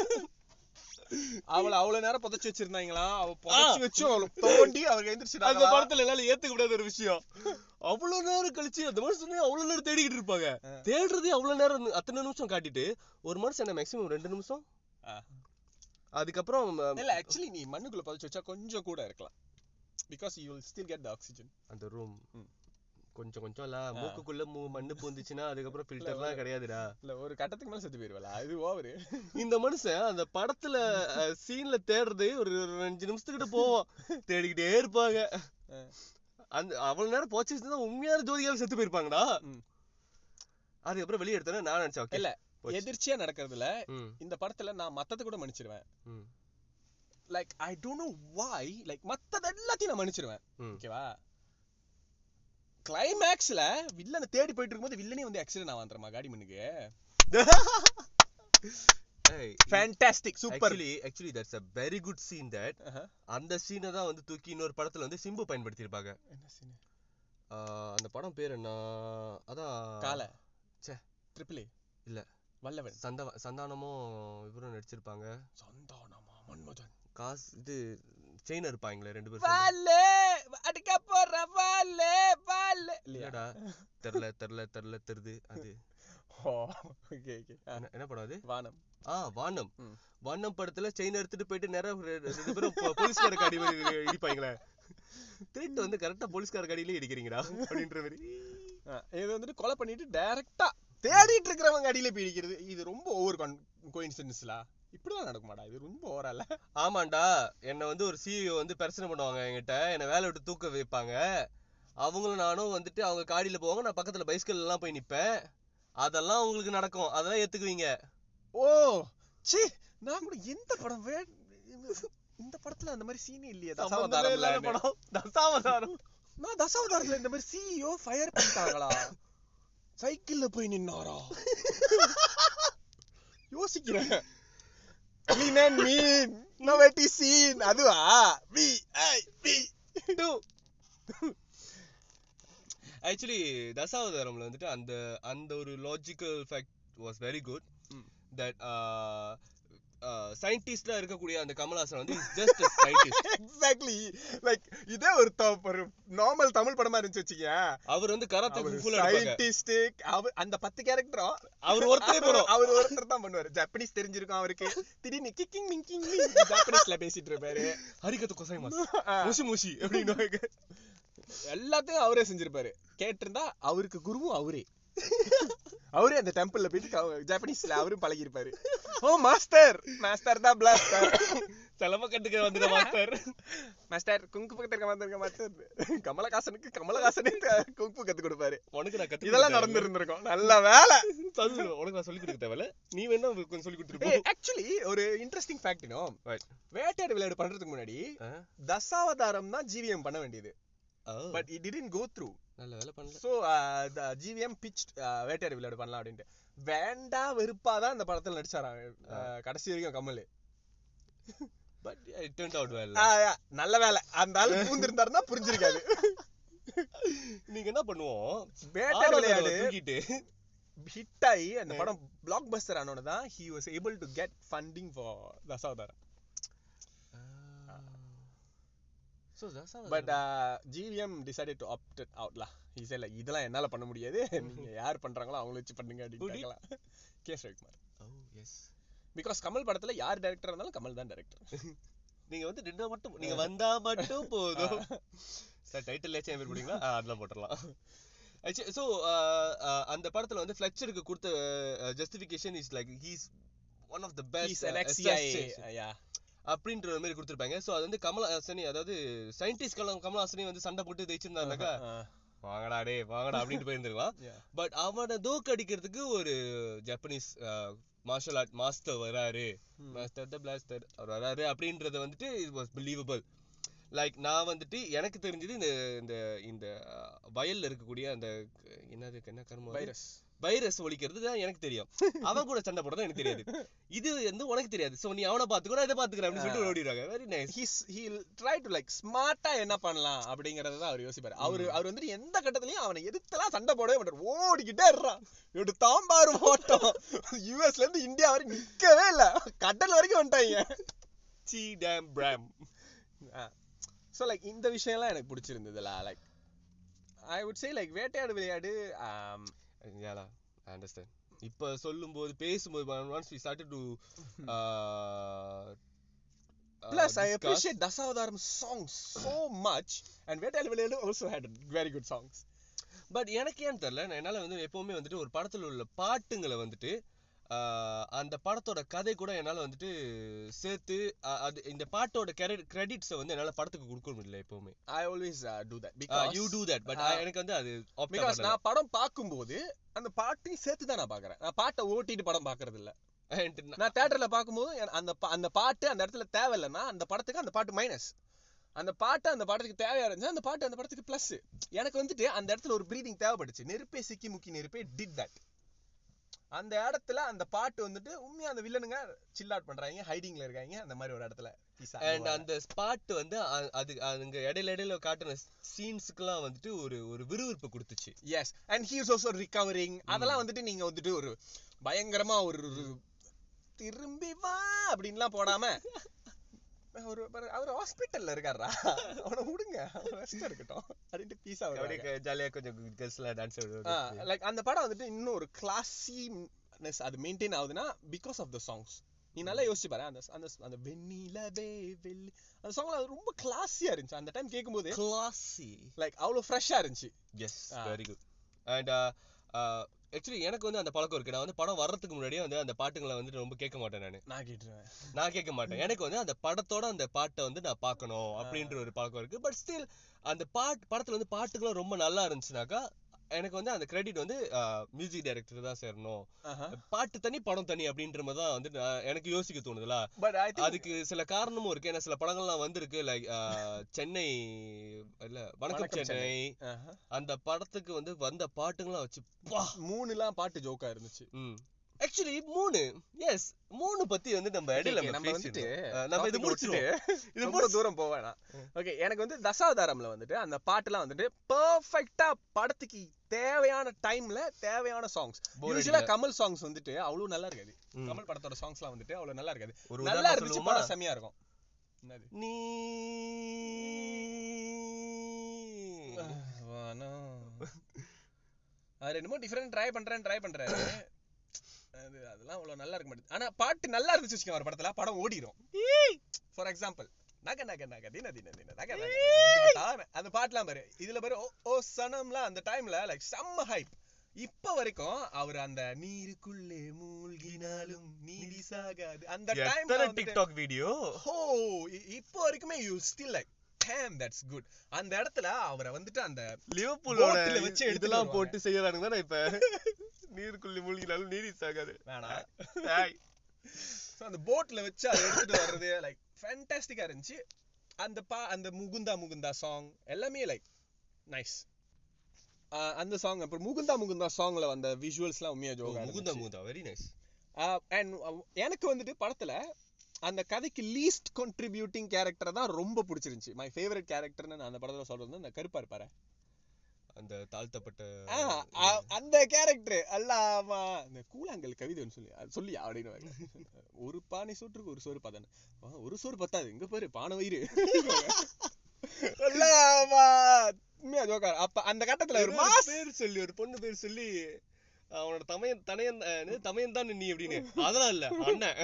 அவள அவ்வளவு நேரம் புதைச்சு வச்சிருந்தாங்களா அவ புதைச்சு வச்சு அவள தோண்டி அவங்க அந்த எந்திரிச்சிட்டாங்க படத்துல என்னால ஏத்துக்க முடியாத ஒரு விஷயம் அவ்வளவு நேரம் கழிச்சு அந்த மனுஷனே அவ்வளவு நேரம் தேடிக்கிட்டு இருப்பாங்க ஆ. தேடுறதே அவ்வளவு நேரம் அத்தனை நிமிஷம் காட்டிட்டு ஒரு மனுஷன் என்ன மேக்ஸிமம் ரெண்டு நிமிஷம் அதுக்கப்புறம் அஹ், இல்ல ஆக்சுவலி நீ மண்ணுக்குள்ள புதைச்சு வச்சா கொஞ்சம் கூட இருக்கலாம் because you will still get the oxygen அந்த ரூம் ம். கொஞ்சம் கொஞ்சம் இல்ல மூக்குக்குள்ள மூ மண்ணு பூந்துச்சுன்னா அதுக்கப்புறம் ஃபில்டர்லாம் கிடையாதுடா இல்ல ஒரு கட்டத்துக்கு மேல செத்து போயிருவல அது ஓவரு இந்த மனுஷன் அந்த படத்துல சீன்ல தேடுறது ஒரு ஒரு அஞ்சு நிமிஷத்துக்கிட்ட போவோம் தேடிக்கிட்டே இருப்பாங்க அந்த அவ்வளவு நேரம் போச்சு வச்சிருந்தா உண்மையான ஜோதிகாவை செத்து போயிருப்பாங்கடா ம். அதுக்கப்புறம் வெளியே எடுத்தோன்னே நான் நினைச்சேன் okay. இல்ல போச்சு. எதிர்ச்சியா நடக்கிறதுல ம், இந்த படத்துல நான் மத்தத கூட மன்னிச்சிருவேன் ம், like I don't know why like மத்தது எல்லாத்தையும் நான் மன்னிச்சிருவேன் ம். ஓகேவா கிளைமேக்ஸ்ல வில்லனை தேடி போயிட்டு இருக்கும்போது வில்லனே வந்து ஆக்சிடென்ட் ஆவான் தெரியுமா காடி மண்ணுக்கு ஏய், fantastic super actually actually that's a very good scene that அந்த சீனை தான் வந்து தூக்கி இன்னொரு படத்துல வந்து சிம்பு பயன்படுத்தியிருப்பாங்க என்ன சீன் ஆஹ் அந்த படம் பேர் என்ன அதான் கால ச்சே. ட்ரிபிள் ஏ இல்ல. வல்லவன் சந்த சந்தானமும் இவரும் நடிச்சிருப்பாங்க சந்தானமா மன்மதன் காசு இது செயின் இருப்பாங்களே ரெண்டு பேரும் சேர்ந்து. வாலே அடிக்க போற வாலே வாலே இல்லடா தெரியல தெரியல தெரியல தெரிது அது ஓகே ஓகே என்ன என்ன படம் அது வானம் ஆ வானம் ம். வானம் படத்துல செயின் எடுத்துட்டு போயிட்டு நேரா ரெ- ரெண்டு பேரும் போ- போலீஸ்கார அடி இடிப்பாங்களே திருட்டு வந்து கரெக்டா போலீஸ்கார கடியிலே இடிக்கிறீங்கடா அப்படின்ற மாதிரி இது வந்துட்டு கொலை பண்ணிட்டு டைரக்டா தேடிட்டு இருக்கிறவங்க அடியில போய் இடிக்கிறது இது ரொம்ப ஓவர் கோயின்சிடன்ஸ்லா இப்படிதான் நடக்குமாடா இது ரொம்ப ஓவரால ஆமாண்டா என்ன வந்து ஒரு சிஇஓ வந்து பிரச்சனை பண்ணுவாங்க என்கிட்ட என்ன வேலை விட்டு தூக்க வைப்பாங்க அவங்களும் நானும் வந்துட்டு அவங்க காடியில போவாங்க நான் பக்கத்துல பைஸ்கல் எல்லாம் போய் நிப்பேன் அதெல்லாம் உங்களுக்கு நடக்கும் அதெல்லாம் ஏத்துக்குவீங்க ஓ ச்சீ நான் கூட எந்த படம் வே இந்த படத்துல அந்த மாதிரி சீனே இல்லையே சம்பந்தமே இல்லாத தசாவதாரம் படம் தசாவதாரம் நான் தசாவதாரத்துல இந்த மாதிரி சிஇஓ ஃபயர் பண்ணிட்டாங்களா சைக்கிள்ல போய் நின்னாரா யோசிக்கிறேன் mean and mean novelty scene அதுவா we I we do actually தசாவதாரம்ல வந்துட்டு அந்த அந்த ஒரு logical fact was very good ம். தட் சயின்டிஸ்டா இருக்கக்கூடிய அந்த கமல்ஹாசன் வந்து ஜஸ்ட் சயின்டிஸ்ட் எக்ஸாக்ட்லி லைக் இதே ஒரு த- ஒரு நார்மல் தமிழ் படமா இருந்துச்சு வச்சுக்கங்க அவர் வந்து கராத்தே அவர் ஃபுல்லா எடுப்பாங்க சயின்டிஸ்ட் அவர் அந்த பத்து கேரக்டரும் அவர் ஒருத்தரே போறோம் அவர் ஒருத்தர் தான் பண்ணுவாரு ஜப்பனீஸ் தெரிஞ்சிருக்கும் அவருக்கு திடீர்னு கிக்கிங் மிங்கிங் ஜப்பனீஸ்ல பேசிட்டு இருப்பாரு ஹரிகத்து கொசைமாஸ் ஆ, முஷி முஷி அப்படின்னு எல்லாத்தையும் அவரே செஞ்சிருப்பாரு கேட்டிருந்தா அவருக்கு குருவும் அவரே அவரே அந்த டெம்பிள்ல போயிட்டு க- ஜப்பனீஸ்ல அவரும் பழகிருப்பாரு ஓ மாஸ்டர் மாஸ்டர் தான் பிளாஸ்டர் தலைமை கட்டுக்க வந்துட்ட மாஸ்டர் மாஸ்டர் குங்கு பக்கத்துல இருக்க மாஸ்டர் மாஸ்டர் கமலஹாசனுக்கு கமலஹாசனே த- குங்கு கத்து கொடுப்பாரு உனக்கு நான் கத்து இதெல்லாம் நடந்து இருந்திருக்கும் நல்ல வேலை உனக்கு நான் சொல்லி கொடுக்க தேவையில்ல நீ வேணா உங்களுக்கு கொஞ்சம் சொல்லி கொடுத்துட்டு போ ஆக்சுவலி ஒரு இன்ட்ரெஸ்டிங் ஃபேக்ட் இன்னும் Right. வேட்டையாடு விளையாடு பண்றதுக்கு முன்னாடி ஆ? தசாவதாரம் தான் ஜிவிஎம் பண்ண வேண்டியது Oh, but it didn't go through நல்ல வேலை பண்ணல so the GVM pitch Vettaiyaadu Vilaiyaadu பண்ணலாம் அப்படின்ட்டு வேண்டா வெறுப்பாதான் அந்த படத்துல நடிச்சாராங்க அஹ் கடைசி வரைக்கும் Kamal but it turned out well ஆ, ஆ, நல்ல வேலை அந்த ஆள் பூந்திருந்தாருன்னா புரிஞ்சிருக்காது நீங்க என்ன பண்ணுவோம் வேட்டை ஆறாவது விளையாடு தடவை தூக்கிட்டு ஹிட் ஆகி அந்த படம் பிளாக் பஸ்டர் ஆனோட தான் he was able to get funding for Dasavathaaram So that's how but GVM decided to opt out லா ஹி said like இதெல்லாம் என்னால பண்ண முடியாது நீங்க யார் பண்றாங்களோ அவங்கள வச்சு பண்ணுங்க Who did? அப்படின்னு கேட்கலாம் KS Ravikumar Oh yes. Because Kamal படத்துல யார் டைரக்டர் இருந்தாலும் கமல் தான் டைரக்டர் நீங்க வந்து நின்னா மட்டும் நீங்க வந்தா மட்டும் போதும் சார் டைட்டில் ஏச்சும் பேர் போடுவீங்களா ஆ, அதெல்லாம் போட்டுடலாம் ஸோ அந்த படத்துல வந்து ஃபிளெக்சருக்கு கொடுத்த justification is like he's one of the he's best an ex-CIA yeah அப்படின்ற மாதிரி கொடுத்துருப்பாங்க ஸோ அது வந்து கமலஹாசனி அதாவது சயின்டிஸ்ட் கலாம் கமலஹாசனி வந்து சண்டை போட்டு ஜெயிச்சிருந்தாருனாக்கா வாங்கடா டே வாங்கடா அப்படின்ட்டு போயிருந்துருக்கலாம் பட் அவனை தோக்கடிக்கிறதுக்கு ஒரு ஜப்பனீஸ் மார்ஷல் ஆர்ட் மாஸ்டர் வராரு மாஸ்டர் த பிளாஸ்டர் அவர் வராரு அப்படின்றது வந்துட்டு இட் வாஸ் பிலீவபிள் லைக் நான் வந்துட்டு எனக்கு தெரிஞ்சது இந்த இந்த இந்த அஹ், வயல்ல இருக்கக்கூடிய அந்த க- என்னது என்ன கர்மம் அது? வைரஸ் வைரஸ் ஒழிக்கிறது தான் எனக்கு தெரியும் அவன் கூட சண்டை போடுறது எனக்கு தெரியாது இது வந்து உனக்கு தெரியாது சோ நீ அவனை பாத்துக்கோ நான் இதை பாத்துக்கிறேன் அப்படின்னு சொல்லிட்டு ஓடிடுறாங்க very nice he's he try to like ஸ்மார்ட்டா என்ன பண்ணலாம் அப்படிங்கறத தான் அவர் யோசிப்பாரு அவரு அவர் வந்துட்டு எந்த கட்டத்துலயும் அவனை எதிர்த்தெல்லாம் சண்டை போடவே மாட்டார் ஓடிக்கிட்டே இருறான் எடுத்தான் பாரு ஓட்டம் யூஎஸ்ல இருந்து இந்தியா வரைக்கும் நிக்கவே இல்ல கடல் வரைக்கும் வந்துட்டாங்க சி டேம் பிராம் ஸோ லைக் இந்த விஷயம்லாம் எனக்கு பிடிச்சிருந்ததுல like I would say like Vettaiyaadu Vilaiyaadu um, யாலா I understand இப்ப சொல்லும்போது பேசும்போது once we started to uh, Plus, I discuss- appreciate Dasavadaram songs so much, and Vetal Vilayadu also had very good songs. But எனக்கு ஏன்னு தெரியல நான் என்னால வந்து எப்பவுமே வந்துட்டு ஒரு படத்துல உள்ள பாட்டுங்களை வந்துட்டு ஆஹ் அந்த படத்தோட கதை கூட என்னால வந்துட்டு சேர்த்து அ- அது இந்த பாட்டோட கிரெடிட்ஸை வந்து என்னால படத்துக்கு கொடுக்க முடியல எப்பவுமே I always uh, do that because you do that but Ah. எனக்கு வந்து அது opt because பண்ணல. நான் படம் பார்க்கும்போது அந்த பாட்டையும் சேர்த்து தான் நான் பார்க்கறேன் நான் பாட்டை ஓட்டிட்டு படம் பார்க்கறது இல்ல And நான்- நான் தியேட்டர்ல பார்க்கும்போது என- அந்த பா- அந்த பாட்டு அந்த இடத்துல தேவையில்லைன்னா அந்த படத்துக்கு அந்த பாட்டு மைனஸ் அந்த பாட்டு அந்த படத்துக்கு தேவையா இருந்துச்சு அந்த பாட்டு அந்த படத்துக்கு பிளஸ் எனக்கு வந்துட்டு அந்த இடத்துல ஒரு பிரீதிங் தேவைப்பட்டுச்சு நெருப்பே சிக்கி முக்கி நெருப்பே டிட் தட் அந்த இடத்துல அந்த பாட்டு வந்துட்டு உண்மையா அந்த வில்லனுங்க சில் அவுட் பண்றாங்க ஹைடிங்ல இருக்காங்க அந்த மாதிரி ஒரு இடத்துல Peace ஆ அண்ட் அந்த ஸ்பாட் வந்து அ- அது அங்க இடையில இடையில காட்டுன சீன்ஸ்க்குலாம் வந்துட்டு ஒரு ஒரு விறுவிறுப்பு கொடுத்துச்சு yes and he is also recovering அதெல்லாம் வந்துட்டு நீங்க வந்துட்டு ஒரு பயங்கரமா ஒரு ஒரு திரும்பி வா அப்படின்லாம் போடாம ஒரு அவர் ஹாஸ்பிட்டல்ல இருக்காரா அவனை விடுங்க ரெஸ்ட் இருக்கட்டும் அப்படின்ட்டு பீஸா அப்படியே ஜாலியா கொஞ்சம் கேர்ள்ஸ்லாம் டான்ஸ் லைக் அந்த படம் வந்துட்டு இன்னும் ஒரு கிளாசினஸ் அது மெயின்டைன் ஆகுதுன்னா பிகாஸ் ஆஃப் த சாங்ஸ் நீ நல்லா யோசிச்சு பாரு அந்த அந்த அந்த வெண்ணிலவே வெள்ளி அந்த சாங்ல ரொம்ப கிளாஸியா இருந்துச்சு அந்த டைம் கேட்கும்போது கிளாசி லைக் அவ்வளவு ஃப்ரெஷ்ஷா இருந்துச்சு yes Ah. Very good and actually எனக்கு வந்து அந்த பழக்கம் இருக்கு நான் வந்து படம் வர்றதுக்கு முன்னாடியே வந்து அந்த பாட்டுங்களை வந்துட்டு ரொம்ப கேட்க மாட்டேன் நான் நான் கேட்டுருவேன் நான் கேட்க மாட்டேன் எனக்கு வந்து அந்த படத்தோட அந்த பாட்டை வந்து நான் பார்க்கணும் அப்படின்ற ஒரு பழக்கம் இருக்கு பட் ஸ்டில் அந்த பாட் படத்துல வந்து பாட்டுகளும் ரொம்ப நல்லா இருந்துச்சுனாக்கா எனக்கு வந்து அந்த கிரெடிட் வந்து மியூசிக் டைரக்டர் தான் சேரணும் பாட்டு தனி படம் தனி அப்படின்ற மாதிரி தான் வந்து நான் எனக்கு யோசிக்க தோணுதுல பட் ஐ திங்க் அதுக்கு சில காரணமும் இருக்கு ஏன்னா சில படங்கள்லாம் வந்திருக்கு லைக் சென்னை இல்ல வணக்கம் வணக்கம் சென்னை அந்த படத்துக்கு வந்து வந்த பாட்டுங்களாம் வச்சு வா மூணுலாம் பாட்டு ஜோக்கா இருந்துச்சு ம் ஆக்சுவலி மூணு எஸ் மூணு பத்தி வந்து நம்ம இடையில Okay, நம்ம நம்ம வந்துட்டு பேசிட்டோம். அஹ் நம்ம இது topic முடிச்சிட்டு விட்டுட்டு இது ரொம்ப தூரம் போக வேணாம் ஓகே எனக்கு வந்து தசாவதாரம்ல வந்துட்டு அந்த பாட்டுலாம் வந்துட்டு பெர்ஃபெக்ட்டா படத்துக்கு தேவையான டைம்ல தேவையான சாங்ஸ் Bore யூசுவலா அடிக்கல. கமல் சாங்ஸ் வந்துட்டு அவ்வளவு நல்லா இருக்காது ம். கமல் படத்தோட சாங்ஸ்லாம் வந்துட்டு அவ்வளவு நல்லா இருக்காது ஒரு நல்லா உதாரணம் இருந்துச்சு சொல்லுவோமா? படம் செமையா இருக்கும் என்னது நீ அது ரெண்டுமோ டிஃபரெண்ட் ட்ரை பண்றேன் ட்ரை பண்றாரு அது அதெல்லாம் அவ்வளவு நல்லா இருக்க மாட்டேது ஆனா பாட்டு நல்லா இருந்துச்சு வச்சுக்கோங்க ஒரு படத்துல படம் ஓடிரும் ஃபார் எக்ஸாம்பிள் நக நக நக தின தின தின நக நக நக. அந்த பாட்டுலாம் பாரு இதுல பாரு ஓ ஓ சனம்லாம் அந்த டைம்ல லைக் செம்ம ஹைப் இப்ப வரைக்கும் அவர் அந்த நீருக்குள்ளே மூழ்கினாலும் நீதி சாகாது அந்த எத்தனை டைம்ல டிக்டாக் வீடியோ ஹோ இ- இப்போ வரைக்குமே you still like damn that's good அந்த இடத்துல அவரை வந்துட்டு அந்த லிவர்பூலோட Boat ல வச்சு எடுத்துட்டு இதெல்லாம் வருவாங்க. போட்டு செய்யறானுங்க தானே இப்ப நீருக்குள்ளி மூழ்கினாலும் நீதி சாகாது வேணாம் ஏய். ஸோ அந்த போட்ல வச்சு அதை எடுத்துட்டு வர்றது லைக் ஃபேண்டாஸ்டிக்கா இருந்துச்சு அந்த பா அந்த முகுந்தா முகுந்தா சாங் எல்லாமே லைக் நைஸ் ஆஹ் அந்த சாங் அப்புறம் முகுந்தா முகுந்தா சாங்ல வந்த விஷுவல்ஸ்லாம் உண்மையா ஜோகா Mukundha Mukundha very nice and எனக்கு வந்துட்டு படத்துல அந்த கதைக்கு லீஸ்ட் contributing கேரக்டர் தான் ரொம்ப பிடிச்சிருந்துச்சு மை ஃபேவரட் கேரக்டர்னு நான் அந்த படத்துல சொல்றது வந்து அந்த கருப்பா இருப்பாரு அந்த தாழ்த்தப்பட்ட ஆ, அ- அந்த கேரக்டர் அல்லாமா இந்த கூழாங்கல் கவிதைன்னு சொல்லி அது சொல்லி அப்படின்னு ஒரு பானை சோற்றுக்கு ஒரு சோறு பதானே ஆ, ஒரு சோறு பத்தாது இங்க பாரு பானை வயிறு அல்லாமா உண்மையா ஜோக்கா அப்ப அந்த கட்டத்துல ஒரு ஒரு மாஸ் பேர் சொல்லி ஒரு பொண்ணு பேர் சொல்லி அவனோட தமையன் தனையன் அஹ், என்னது, தமையன் தான் நீ அப்படின்னு அதெல்லாம் இல்ல அண்ணன்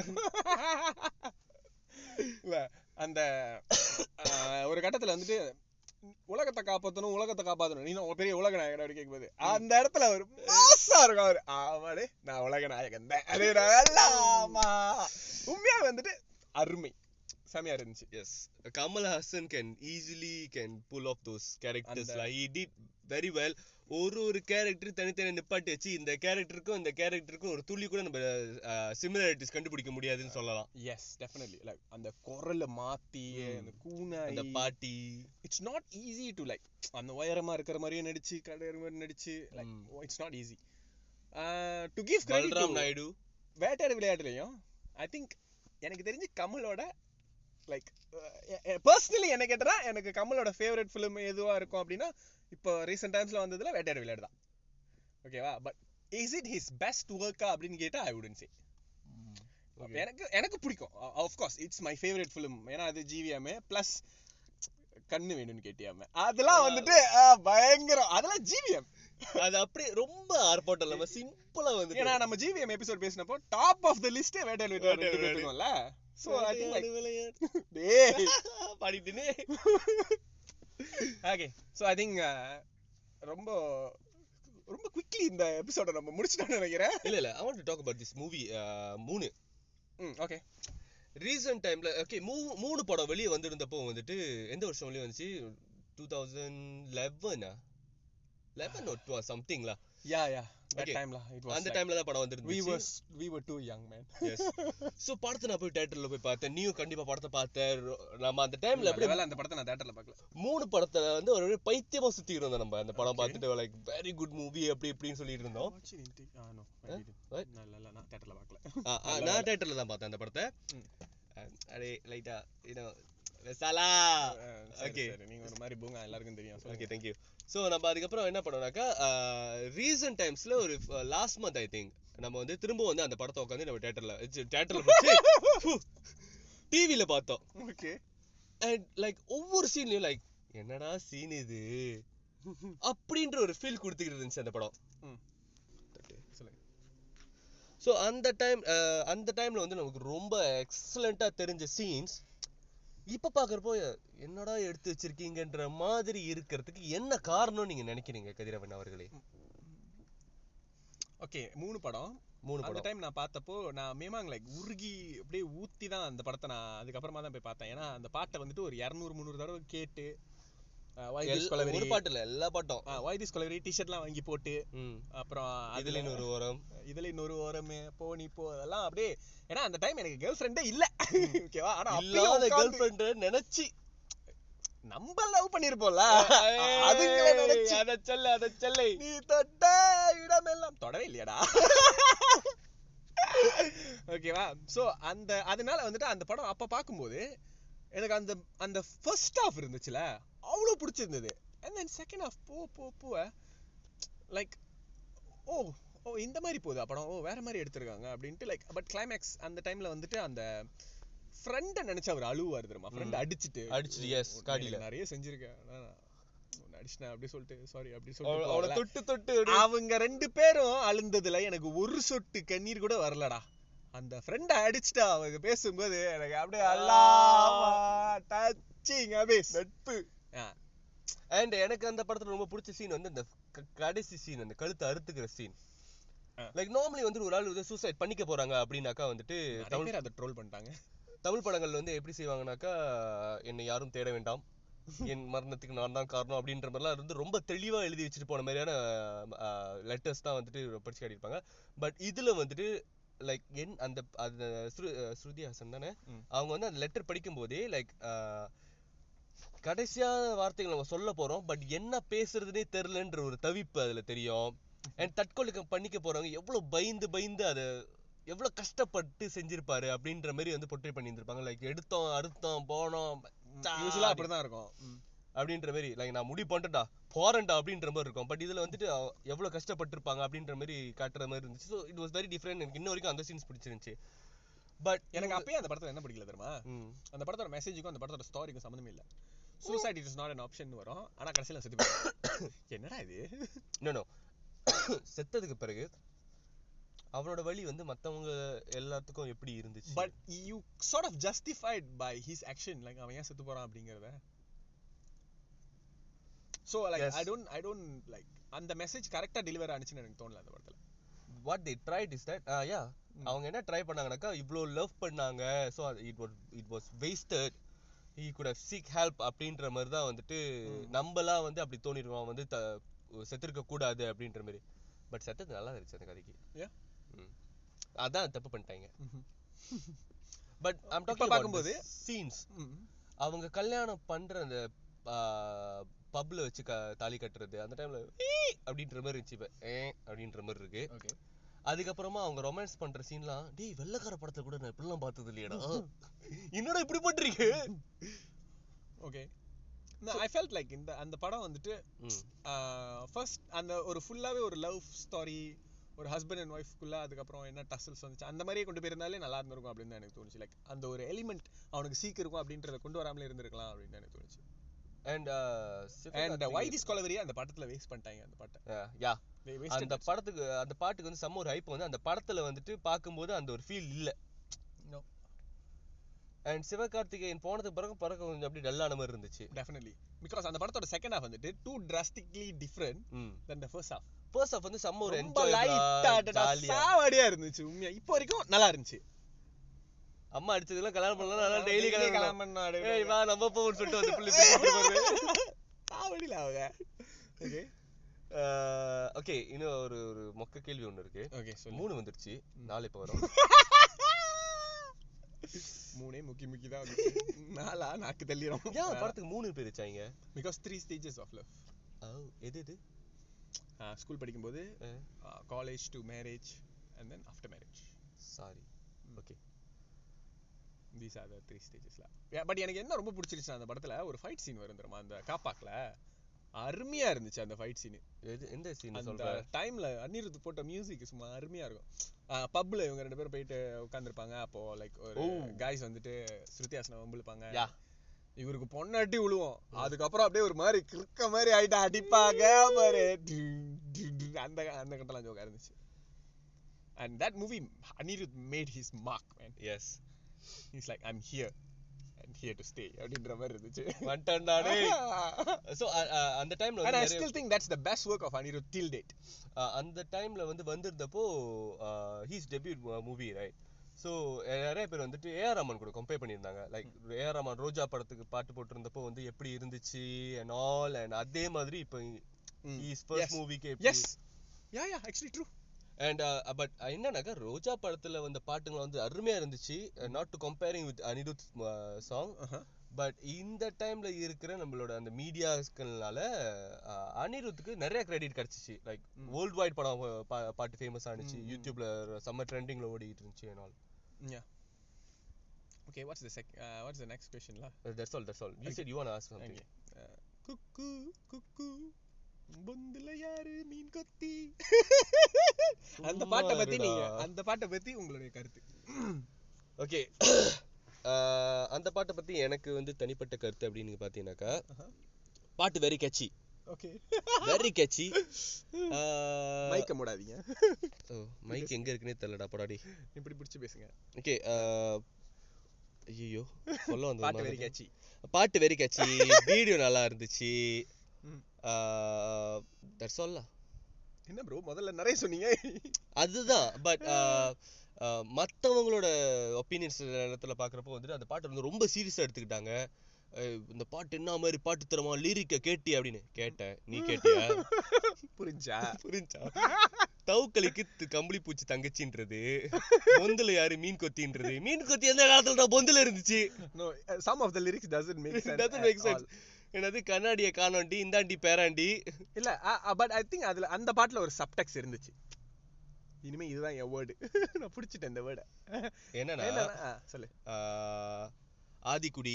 இல்ல அந்த ஆ, ஒரு கட்டத்துல வந்துட்டு உலகத்தை காப்பாத்தணும் உலகத்தை காப்பாத்தணும் நீ தான் பெரிய உலக நாயகன் அப்படி கேட்கும்போது அந்த இடத்துல ஒரு மாசா இருக்கும் அவரு ஆமாடே நான் உலக நாயகன் தான் அதே நல்லாமா உண்மையா வந்துட்டு அருமை செமையா இருந்துச்சு yes Kamal Haasan can easily can pull off those characters அந்த- ஹி டிட் வெரி வெல் ஒரு ஒரு கேரக்டர் தனித்தனி நிப்பாட்டி வச்சு இந்த கேரக்டருக்கும் இந்த கேரக்டருக்கும் ஒரு துளி கூட நம்ம சிமிலாரிட்டிஸ் கண்டுபிடிக்க முடியாதுன்னு சொல்லலாம் எஸ் டெஃபினெட்லி லைக் அந்த குரலை மாத்தி ம். அந்த கூனாய் அந்த பாட்டி it's not easy to like அந்த உயரமா இருக்கிற மாதிரியே நடிச்சு கடையிற மாதிரி நடிச்சு லைக் ம். It's not easy to give Balram credit Naidu Vettaiyaadu விளையாட்டுலையும் ஐ திங்க் எனக்கு தெரிஞ்சு கமலோட லைக் பர்சனலி என்ன கேட்டா எனக்கு கமலோட ஃபேவரட் ஃபிலிம் எதுவா இருக்கும் அப்படின்னா இப்போ ரீசெண்ட் டைம்ஸ்ல வந்ததுல வேட்டையாடு விளையாடு தான் ஓகேவா but is it his best ஒர்க்கா அப்படின்னு கேட்டா ஐ வுடன் சே Okay. எனக்கு எனக்கு பிடிக்கும் of course it's my favourite film ஏன்னா அது ஜிவிஎம் ப்ளஸ் கண்ணு வேணும்னு கேட்டியாம அதெல்லாம் வந்துட்டு ஆ, பயங்கரம் அதெல்லாம் ஜிவிஎம் அது அப்படியே ரொம்ப ஆர்ப்பாட்டம் இல்லாம சிம்பிளா வந்து ஏன்னா நம்ம ஜிவிஎம் எபிசோட் பேசினப்போ டாப் ஆஃப் த லிஸ்டே வேட்டையாடு விளையாடு வேட்டையாடு ரெண்டு இருக்கும்ல so I think like Vilaiyaadu டேய் பாடிட்டுனே ஓகே சோ ஐ திங்க் ரொம்ப ரொம்ப குவிக்லி இந்த எபிசோட நம்ம முடிச்சிட்டோம்னு நினைக்கிறேன் இல்ல இல்ல I want to talk about this movie மூணு ம் ஓகே ரீசன்ட் டைம்ல ஓகே மூணு படம் வெளியே வந்திருந்தப்போ வந்துட்டு எந்த வருஷம் வெளியே வந்துச்சு டூ தௌசண்ட் லெவனா லெவன் ஒரு டூ சம்திங்ல யா யா தட் Okay. டைம்ல இட் வாஸ் அந்த டைம்ல தான் படம் we வந்துருந்துச்சு were we were too young man yes so படத்தை நான் போய் தியேட்டர்ல போய் பார்த்தேன் நீயும் கண்டிப்பா படத்தை பார்த்த ரொ- நம்ம அந்த டைம்ல நல்ல அப்படியே வேளை அந்த படத்தை நான் தியேட்டர்ல பார்க்கல மூணு படத்தை வந்து ஒரு பைத்தியமா சுத்தி இருந்தோம் நம்ம அந்த படம் Okay. பார்த்துட்டு லைக் வெரி குட் மூவி அப்படி இப்படின்னு சொல்லிட்டு இருந்தோம் Watch it in the- ah, no, I Huh? didn't. What? இல்ல, இல்ல, நான் தியேட்டர்ல பார்க்கல ஆ, ஆ, நல்ல நான் வேளை. தியேட்டர்ல தான் பார்த்தேன் அந்த படத்தை ம். அஹ், அப்படியே லைட்டா யூனோ வெசாலா அஹ், சரி, Okay. சரி, நீங்க ஒரு மாதிரி பூங்கா எல்லாருக்கும் தெரியும் ஓகே சொல்லுங்க. தேங்க்யூ ஸோ நம்ம அதுக்கப்புறம் என்ன பண்ணோம்னாக்கா ரீசன்ட் டைம்ஸ்ல ஒரு லாஸ்ட் மந்த் ஐ திங்க் நம்ம வந்து திரும்ப வந்து அந்த படத்தை உட்காந்து நம்ம தியேட்டர்ல தியேட்டர்ல டிவில பார்த்தோம் Okay. அண்ட் லைக் ஒவ்வொரு சீன்லயும் லைக் என்னடா சீன் இது அப்படின்ற ஒரு ஃபீல் கொடுத்துக்கிட்டு இருந்துச்சு அந்த படம் ம். சொல்லுங்க. ஸோ அந்த டைம் அந்த டைம்ல வந்து நமக்கு ரொம்ப எக்ஸலண்டா தெரிஞ்ச சீன்ஸ் இப்ப பாக்குறப்போ என்னடா எடுத்து வச்சிருக்கீங்கன்ற மாதிரி இருக்கிறதுக்கு என்ன காரணம் நீங்க நினைக்கிறீங்க கதிரவன் அவர்களே Okay, மூணு படம் மூணு அந்த படம் டைம் நான் பார்த்தப்போ நான் மேமாங் லைக் உருகி அப்படியே ஊத்தி தான் அந்த படத்தை நான் அதுக்கப்புறமா தான் போய் பார்த்தேன் ஏன்னா அந்த பாட்டை வந்துட்டு ஒரு இரநூறு முந்நூறு தடவை கேட்டு வாய் திஸ் எல்லா- கொலவெறி ஒரு பாட்டு இல்ல எல்லா பாட்டும் வாய் திஸ் கொலவெறி டிஷர்ட்லாம் வாங்கி போட்டு ம். அப்புறம் இதுல இன்னொரு ஓரம் இதுல இன்னொரு ஓரமே போ நீ போ அதெல்லாம் அப்படியே ஏன்னா அந்த டைம் எனக்கு கேர்ள் ஃப்ரெண்டே இல்ல ஓகேவா ஆனா அப்பயும் இல்லாத கேர்ள் உட்கார்ந்து ஃப்ரெண்ட் நினைச்சு நம்ம லவ் பண்ணிருப்போம்ல அதுங்களை நினைச்சு அத சொல்ல அத சொல்ல நீ தொட்ட இடமெல்லாம் தொடவே இல்லையாடா ஓகேவா சோ அந்த அதனால வந்துட்டு அந்த படம் அப்ப பாக்கும்போது எனக்கு அந்த அந்த ஃபர்ஸ்ட் ஹாஃப் இருந்துச்சுல அவ்வளவு பிடிச்சிருந்தது and then செகண்ட் ஹாஃப் போ போ போ லைக் ஓ ஓ இந்த மாதிரி போகுதா படம் ஓ வேற மாதிரி எடுத்திருக்காங்க அப்படின்ட்டு லைக் பட் கிளைமேக்ஸ் அந்த டைம்ல வந்துட்டு அந்த ஃப்ரெண்ட நினைச்சு அவர் அழுவாரு தெரியுமா ஃப்ரெண்ட் ம். அடிச்சிட்டு அடிச்சிட்டு, yes, "உன்னை காடியில." எனக்கு நிறைய செஞ்சிருக்கேன் ஆனா நான் உன்னை அடிச்சிட்டேன் அப்படி சொல்லிட்டு சாரி அப்படி அவள- அவளை சொல்லிட்டு தொட்டு தொட்டு அப்படியே அவங்க ரெண்டு பேரும் அழுந்ததுல எனக்கு ஒரு சொட்டு கண்ணீர் கூட வரலடா அந்த ஃப்ரெண்ட அடிச்சுட்டா அவங்க பேசும்போது எனக்கு அப்படியே அல்லாமா டச்சிங் அபேஸ் நட்பு அண்ட் எனக்கு அந்த படத்துல ரொம்ப பிடிச்ச சீன் வந்து அந்த க- கடைசி சீன் அந்த கழுத்தை அறுத்துக்கிற சீன் ஆ. லைக் நார்மலி வந்து ஒரு ஆள் வந்து சூசைட் பண்ணிக்க போறாங்க அப்படின்னாக்கா வந்துட்டு நிறைய தமிழ் பேர் அதை ட்ரோல் பண்ணிட்டாங்க தமிழ் படங்கள்ல வந்து எப்படி செய்வாங்கனாக்கா என்னை யாரும் தேட வேண்டாம் என் மரணத்துக்கு நான் தான் காரணம் அப்படின்ற மாதிரிலாம் இருந்து ரொம்ப தெளிவா எழுதி வச்சுட்டு போன மாதிரியான லெட்டர்ஸ் தான் வந்துட்டு படிச்சு காட்டியிருப்பாங்க பட் இதுல வந்துட்டு லைக் என் அந்த அந்த ஸ்ரு- ஸ்ருதி ஹாசன் தானே ம். அவங்க வந்து அந்த லெட்டர் படிக்கும் போதே லைக் கடைசியான வார்த்தைகள் நம்ம சொல்ல போறோம் பட் என்ன பேசுறதுனே தெரியலன்ற ஒரு தவிப்பு அதுல தெரியும் அண்ட் தற்கொலை பண்ணிக்க போறவங்க எவ்வளவு பயந்து பயந்து அதை எவ்வளவு கஷ்டப்பட்டு செஞ்சிருப்பாரு அப்படின்ற மாதிரி வந்து பொட்டை பண்ணியிருந்திருப்பாங்க லைக் எடுத்தோம் அறுத்தோம் போனோம் யூஸ்வலா அப்படிதான் இருக்கும் ம். அப்படின்ற மாதிரி லைக் நான் முடிவு பண்ணிட்டேன்டா போறேன்டா அப்படின்ற மாதிரி இருக்கும் பட் இதுல வந்துட்டு அவ- எவ்வளவு கஷ்டப்பட்டிருப்பாங்க அப்படின்ற மாதிரி காட்டுற மாதிரி இருந்துச்சு so it was very different எனக்கு இன்ன வரைக்கும் அந்த சீன்ஸ் பிடிச்சிருந்துச்சு பட் எனக்கு அப்பயே அந்த படத்துல என்ன பிடிக்கல தெரியுமா ம் அந்த படத்தோட மெசேஜுக்கும் அந்த படத்தோட ஸ்டோரிக்கும் சம்மந்தமே இல்ல suicide it is not an option வரும் ஆனா கடைசியில செத்து போயிடுவான். என்னடா இது நோ நோ செத்ததுக்கு பிறகு அவனோட வழி வந்து மத்தவங்க எல்லாத்துக்கும் எப்படி இருந்துச்சு but you sort of justified by his action like அவன் ஏன் செத்து போறான் அப்படிங்கறத so like Yes. I don't I don't like அந்த மெசேஜ் கரெக்டா டெலிவர் ஆனிச்சுன்னு எனக்கு தோணல அந்த படத்துல what they tried is that ah yeah அவங்க என்ன ட்ரை பண்ணாங்கனாக்கா இவ்ளோ லவ் பண்ணாங்க so it was it was wasted he could have seek help அப்படின்ற மாதிரி தான் வந்துட்டு நம்மலாம் வந்து அப்படி தோணிருக்கோம் வந்து த செத்துருக்க கூடாது அப்படின்ற மாதிரி பட் செத்தது நல்லா இருந்துச்சு அந்த கதைக்கு Yeah. ம். அதான் தப்பு பண்ணிட்டாங்க ம்ஹும். பட் ஐம் இப்ப டாக்கிங் பார்க்கும்போது- சீன்ஸ் ம். அவங்க கல்யாணம் பண்ற அந்த பப்ல வச்சு க தாலி கட்டுறது அந்த டைம்ல அப்படின்ற மாதிரி இருந்துச்சு இப்ப ஏ அப்படின்ற மாதிரி இருக்கு ஓகே அதுக்கப்புறமா அவங்க ரொமான்ஸ் பண்ற சீன்லாம் டேய் வெள்ளக்கார படத்துல கூட நான் இப்படிலாம் பார்த்தது இல்லையடா என்னடா இப்படி பண்றீங்க ஓகே ஐ ஃபெல்ட் லைக் இந்த அந்த படம் வந்துட்டு ம் ஃபர்ஸ்ட் அந்த ஒரு ஃபுல்லாவே ஒரு லவ் ஸ்டாரி ஒரு ஹஸ்பண்ட் அண்ட் ஒய்ஃப்குள்ள அதுக்கப்புறம் என்ன டசல்ஸ் வந்துச்சு அந்த மாதிரியே கொண்டு போயிருந்தாலே நல்லா இருந்திருக்கும் அப்படின்னு தான் எனக்கு தோணுச்சு லைக் அந்த ஒரு எலிமெண்ட் அவனுக்கு சீக்கிரம் இருக்கும் அப்படின்றத கொண்டு வராமலே இருந்திருக்கலாம் அப்படின்னு தான் எனக்கு தோணுச்சு அண்ட் அண்ட் வை திஸ் கொலவரியா அந்த படத்துல வேஸ்ட் பண்ணிட்டாங்க அந்த பாட்டை யா They wasted அந்த it. படத்துக்கு அந்த பாட்டுக்கு வந்து செம்ம ஒரு ஹைப் வந்து அந்த படத்துல வந்துட்டு பார்க்கும்போது அந்த ஒரு ஃபீல் இல்ல No. அண்ட் சிவகார்த்திகேயன் போனதுக்கு பிறகு பிறகு கொஞ்சம் அப்படி டல்லான மாதிரி இருந்துச்சு definitely பிகாஸ் அந்த படத்தோட செகண்ட் ஹாஃப் வந்துட்டு டூ drastically different ம் than the first half first half வந்து செம்ம ஒரு ரொம்ப என்ஜாய் லைட்டா ஜாலியா சாவடியா இருந்துச்சு உண்மையா இப்போ வரைக்கும் நல்லா இருந்துச்சு அம்மா அடிச்சதெல்லாம் கல்யாணம் பண்ணலாம் நல்லா டெய்லி Daily கல்யாணம் கல்யாணம் பண்ணா, டேய், ஏய் வா நம்ம போவோம்னு சொல்லிட்டு வந்து புள்ளி பேசிட்டு இருப்பாரு சாவடியில அவங்க ஓகே ஓகே இன்னும் ஒரு ஒரு மொக்க கேள்வி ஒண்ணு இருக்கு ஓகே சொல்லு மூணு வந்துருச்சு நாலு இப்ப வரும் மூணே முக்கி முக்கி தான் வந்துச்சு நாலா நாக்கு தள்ளிரும் ஏன் படத்துக்கு மூணு பேர் வச்சாங்க because three stages of love oh எது எது ஸ்கூல் படிக்கும்போது college to marriage and then after marriage sorry okay these are the three ஸ்டேஜஸ்ல பட் எனக்கு என்ன ரொம்ப பிடிச்சிருச்சு அந்த படத்துல ஒரு ஃபைட் சீன் வரும் தெரியுமா அந்த காப்பாக்ல அருமையா இருந்துச்சு அந்த ஃபைட் சீன் எது எந்த சீன் அந்த சொல்ற டைம்ல அனிருத் போட்ட மியூசிக் சும்மா அருமையா இருக்கும் பப்ல இவங்க ரெண்டு பேரும் போயிட்டு உட்காந்துருப்பாங்க அப்போ லைக் ஒரு ஓ. காய்ஸ் வந்துட்டு ஸ்ருதிஹாசனை வம்பிழுப்பாங்க யா இவருக்கு பொண்ணாட்டி விழுவோம் அதுக்கப்புறம் அப்படியே ஒரு மாதிரி கிறுக்க மாதிரி ஆயிட்டு அடிப்பாங்க பாரு டு, டு, டு, அந்த அந்த கட்டெல்லாம் ஜோக்கா இருந்துச்சு and that movie Anirudh made his mark man yes is like I'm here and here to stay அப்படின்ற மாதிரி இருந்துச்சு வந்துட்டான்டா சோ அந்த டைம்ல and வந்து i நிறைய- still think that's the best work of anirudh till date அஹ் அந்த டைம்ல வந்து வந்திருந்தப்போ he's debut movie right so நிறைய பேர் வந்துட்டு ஏஆர் ரஹ்மான் கூட கம்பேர் பண்ணியிருந்தாங்க லைக் ஏஆர் ரஹ்மான் ரோஜா படத்துக்கு பாட்டு போட்டிருந்தப்போ வந்து எப்படி இருந்துச்சு அண்ட் ஆல் அண்ட் அதே மாதிரி இப்போ ஹீஸ் ஃபர்ஸ்ட் Yes. மூவிக்கு yes yeah yeah actually true and but என்னன்னாக்கா ரோஜா படத்துல வந்த பாட்டுங்க வந்து அருமையா இருந்துச்சு not to comparing with Anirudh song uh-huh. But இந்த டைம்ல இருக்கிற நம்மளோட அந்த மீடியாஸ்கள்னால அனிருத்துக்கு நிறைய கிரெடிட் கிடைச்சிச்சு லைக் ம். வேர்ல்ட் வைட் படம் அஹ், பா- பாட்டு ஃபேமஸ் ஆனிச்சு ம், ம். யூடியூப்ல செம்ம ட்ரெண்டிங்ல ஓடிட்டு இருந்துச்சு and all yeah okay what's the sec uh, what's the next question lah Uh, that's all that's all you Okay. said you want to ask something okay uh, குக்கு குக்கு பொந்துல யாரு மீன் கொத்தி அந்த பாட்டை பத்தி சும்மா நீங்க இருடா. அந்த பாட்டை பத்தி உங்களுடைய கருத்து ஓகே அந்த பாட்டை பத்தி எனக்கு வந்து தனிப்பட்ட கருத்து அப்படின்னு பாத்தீங்கன்னாக்கா Uh-huh. பாட்டு very catchy okay very catchy மைக்க மூடாதீங்க மைக் எங்க இருக்குன்னே தெரியலடா படாடி இப்படி பிடிச்சு பேசுங்க ஓகே ஐயோ சொல்ல வந்தது பாட்டு வெரி மறந்துட்டேன். கேட்சி பாட்டு வெரி catchy வீடியோ நல்லா இருந்துச்சு ம். தட்ஸ் ஆல் என்ன ப்ரோ முதல்ல நிறைய சொன்னீங்க அதுதான் பட் மத்தவங்களோட ஒப்பீனியன்ஸ் இடத்துல பாக்குறப்போ வந்துட்டு அந்த பாட்டு வந்து ரொம்ப சீரியஸா எடுத்துக்கிட்டாங்க அஹ் இந்த பாட்டு என்ன மாதிரி பாட்டு தரமா லிரிக்க கேட்டி அப்படின்னு கேட்டேன் நீ கேட்டியா புரிஞ்சா புரிஞ்சா தவுக்களிக்கு து- கம்பளி பூச்சி தங்கச்சின்றது பொந்துல யாரு மீன் கொத்தின்றது மீன் கொத்தி எந்த காலத்துல பொந்துல இருந்துச்சு no uh, some of the lyrics doesn't make sense Doesn't at make sense. all. என்னது கண்ணாடியை காணோண்டி இந்தாண்டி பேராண்டி இல்ல பட் ஐ திங்க் அதுல அந்த பாட்டுல ஒரு சப்டெக்ஸ் இருந்துச்சு இனிமே இதுதான் என் வேர்டு நான் பிடிச்சிட்டேன் இந்த வேர்டை என்னன்னா சொல்லு ஆஹ், ஆதிக்குடி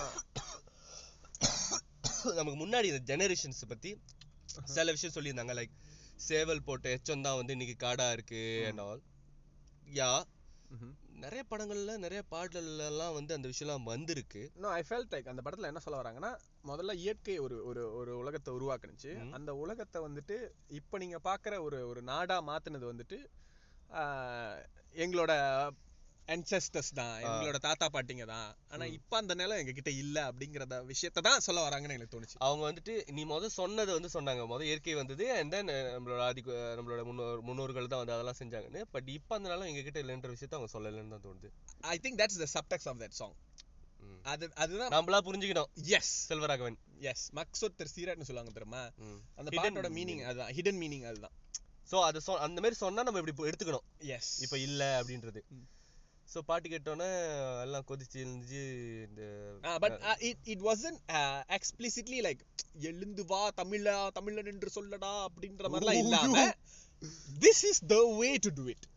நமக்கு முன்னாடி இந்த ஜெனரேஷன்ஸ் பத்தி சில விஷயம் சொல்லியிருந்தாங்க லைக் சேவல் போட்ட எச்சம் தான் வந்து இன்னைக்கு காடா இருக்கு அண்ட் ஆல் யா நிறைய படங்கள்ல நிறைய பாடல்ல எல்லாம் வந்து அந்த விஷயம்லாம் வந்திருக்கு நோ ஐ ஃபெல்ட் லைக் அந்த படத்துல என்ன சொல்ல வராங்கன்னா முதல்ல இயற்கை ஒரு ஒரு ஒரு உலகத்தை உருவாக்குனுச்சு ம். அந்த உலகத்தை வந்துட்டு இப்போ நீங்க பார்க்குற ஒரு ஒரு நாடா மாத்துனது வந்துட்டு ஆஹ், எங்களோட ancestors தான் எங்களோட தாத்தா பாட்டிங்க தான் ஆனா ம். இப்போ அந்த நிலம் எங்க கிட்ட இல்ல அப்படிங்கறத விஷயத்தை தான் சொல்ல வராங்கன்னு எனக்கு தோணுச்சு அவங்க வந்துட்டு நீ முத சொன்னதை வந்து சொன்னாங்க முத இயற்கை வந்தது அண்ட் தென் நம்மளோட ஆதி நம்மளோட முன்னோர் முன்னோர்கள் தான் வந்து அதெல்லாம் செஞ்சாங்கன்னு பட் இப்போ அந்த நாளும் எங்க கிட்ட இல்லைன்ற விஷயத்த அவங்க சொல்லலைன்னு தான் தோணுது I think that's the சப்டெக்ஸ் of that song ம். அது அதுதான் நம்மளா புரிஞ்சுக்கிட்டோம் எஸ் செல்வராகவன் எஸ் மக்சொத்தர் சீராட்னு சொல்லுவாங்க தெரியுமா ம். அந்த Hidden பாட்டோட மீனிங் meaning. அதுதான் ஹிடன் மீனிங் அதுதான் சோ அது சொ அந்த மாதிரி சொன்னா நம்ம இப்படி எடுத்துக்கணும் எஸ் இப்ப இல்ல அப்படின்றது ம். சோ பாட்டு கேட்டோன்னே எல்லாம் கொதிச்சு எழுந்துச்சு இந்த but it it wasn't explicitly like எழுந்து வா தமிழா தமிழன் என்று சொல்லடா அப்படின்ற மாதிரிலாம் இல்லாம this is the way to to it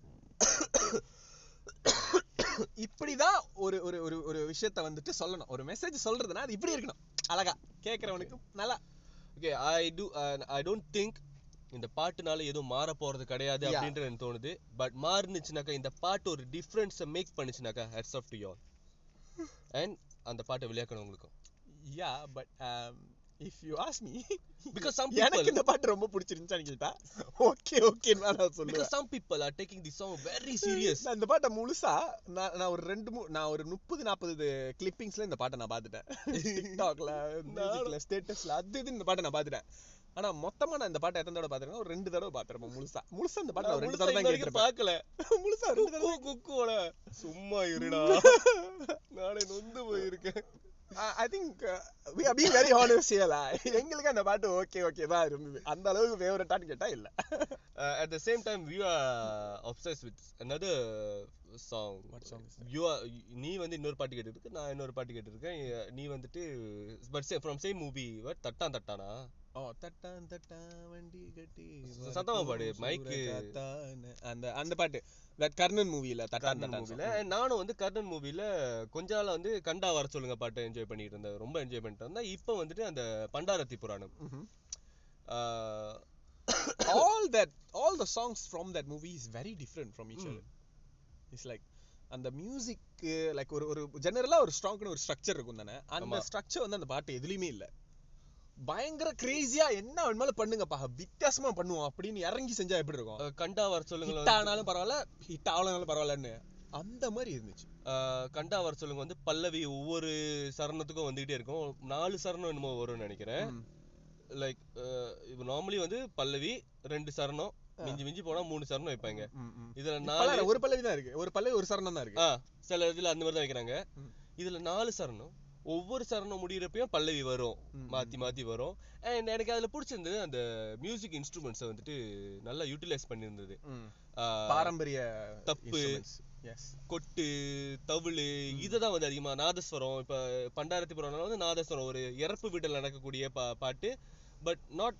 இப்படிதான் ஒரு ஒரு ஒரு ஒரு விஷயத்த வந்துட்டு சொல்லணும் ஒரு மெசேஜ் சொல்றதுன்னா அது இப்படி இருக்கணும் அழகா கேக்குறவனுக்கு நல்லா okay I do I don't think இந்த பாட்டுனால எதுவும் மாற போறது கிடையாது Yeah. அப்படின்றது எனக்கு தோணுது பட் மாறுனுச்சுனாக்கா இந்த பாட்டு ஒரு டிஃபரன்ஸை மேக் பண்ணுச்சுனாக்கா hats off to your and அந்த பாட்டை விளையாக்கணும் உங்களுக்கும் yeah but if you ask me Because some எனக்கு people- இந்த பாட்டு ரொம்ப பிடிச்சிருந்துச்சான்னு கேட்டா ஓகே ஓகே நான் because சொல்லுவேன் some people are taking this song very serious நான் இந்த பாட்டை முழுசா நான் நான் ஒரு ரெண்டு மூ நான் ஒரு முப்பது நாற்பது கிளிப்பிங்ஸ்ல இந்த பாட்டை நான் பார்த்துட்டேன் டிக்டாக்ல மியூசிக்ல ஸ்டேட்டஸ்ல அது இது இந்த பாட்டை நான் பார்த்துட்டேன் ஆனா மொத்தமா நான் இந்த பாட்டை எத்தனை தடவை பார்த்திருக்கேன் ஒரு ரெண்டு தடவை பார்த்திருப்பேன் முழுசா முழுசா இந்த பாட்டை நான் ஒரு ரெண்டு தடவை தான் கேட்டிருப்பேன் பாக்கல முழுசா ரெண்டு தடவை குக்கு குக்குவோட சும்மா இருடா நாளை நொந்து போயிருக்கேன் I think we are being very honest ஹியர்ல எங்களுக்கு அந்த பாட்டு ஓகே ஓகே தான் இருந்தது அந்த அளவுக்கு ஃபேவரட்டான்னு கேட்டா இல்ல uh, at the same time we are obsessed with another song What song is that? you are நீ வந்து இன்னொரு பாட்டு கேட்டுருக்கு நான் இன்னொரு பாட்டு கேட்டிருக்கேன் எ- நீ வந்துட்டு but from same movie what தட்டான் தட்டானா ஓ தட்டான் தட்டான் வண்டி கட்டி ச- சத்தமா பாடு, வரட்டும் mic- சூறக்காத்தான்னு. அந்த அந்த பாட்டு தட் கர்ணன் மூவில தட்டான் கர்ணன் தட்டான் மூவில நானும் வந்து கர்ணன் மூவில கொஞ்ச நாள் வந்து கண்டா வர சொல்லுங்க பாட்டை என்ஜாய் பண்ணிட்டு இருந்தேன் ரொம்ப என்ஜாய் பண்ணிட்டு இருந்தேன் இப்போ வந்துட்டு அந்த பண்டாரத்தி புராணம் uh, all that all the songs from that movie is very different from each Mm. other it's like அந்த மியூசிக் லைக் ஒரு ஒரு ஜெனரலா ஒரு ஸ்ட்ராங்கான ஒரு ஸ்ட்ரக்சர் இருக்கும் தானே அந்த ஆமா. ஸ்ட்ரக்சர் வந்து அந்த பாட்டு எதுலயுமே இல்ல பயங்கர கிரேசியா என்ன வேணுமாலும் பண்ணுங்கப்பா வித்தியாசமா பண்ணுவோம் அப்படின்னு இறங்கி செஞ்சா எப்படி இருக்கும் uh, கண்டா வர சொல்லுங்க ஹிட் ஆனாலும் பரவாயில்ல ஹிட் ஆகலனாலும் பரவாயில்லன்னு அந்த மாதிரி இருந்துச்சு ஆஹ் கண்டா வர சொல்லுங்க வந்து பல்லவி ஒவ்வொரு சரணத்துக்கும் வந்துகிட்டே இருக்கும் நாலு சரணம் என்னமோ வரும்னு நினைக்கிறேன் ம். லைக் இப்போ நார்மலி வந்து பல்லவி ரெண்டு சரணம் மிஞ்சி மிஞ்சி போனா மூணு சரணம் வைப்பாங்க ம், ம். இதுல இப்பெல்லாம் நாலு ஒரு பல்லவி தான் இருக்கு ஒரு பல்லவி ஒரு சரணம் தான் இருக்கு ஆ சில இதுல அந்த மாதிரி தான் வைக்கிறாங்க ம். இதுல நாலு சரணம் ஒவ்வொரு சரணம் முடியிறப்பயும் பல்லவி வரும் ம், மாத்தி மாத்தி வரும் அண்ட் எனக்கு அதுல பிடிச்சிருந்தது அந்த மியூசிக் இன்ஸ்ட்ருமெண்ட்ஸை வந்துட்டு நல்லா யூட்டிலைஸ் பண்ணியிருந்தது ம். ஆஹ் பாரம்பரிய தப்பு. எஸ் கொட்டு தவிழு இததான் வந்து அதிகமா நாதஸ்வரம் இப்ப பண்டாரத்தி புராணம் வந்து நாதஸ்வரம் ஒரு இறப்பு வீட்டில் நடக்கக்கூடிய பா பாட்டு பட் நாட்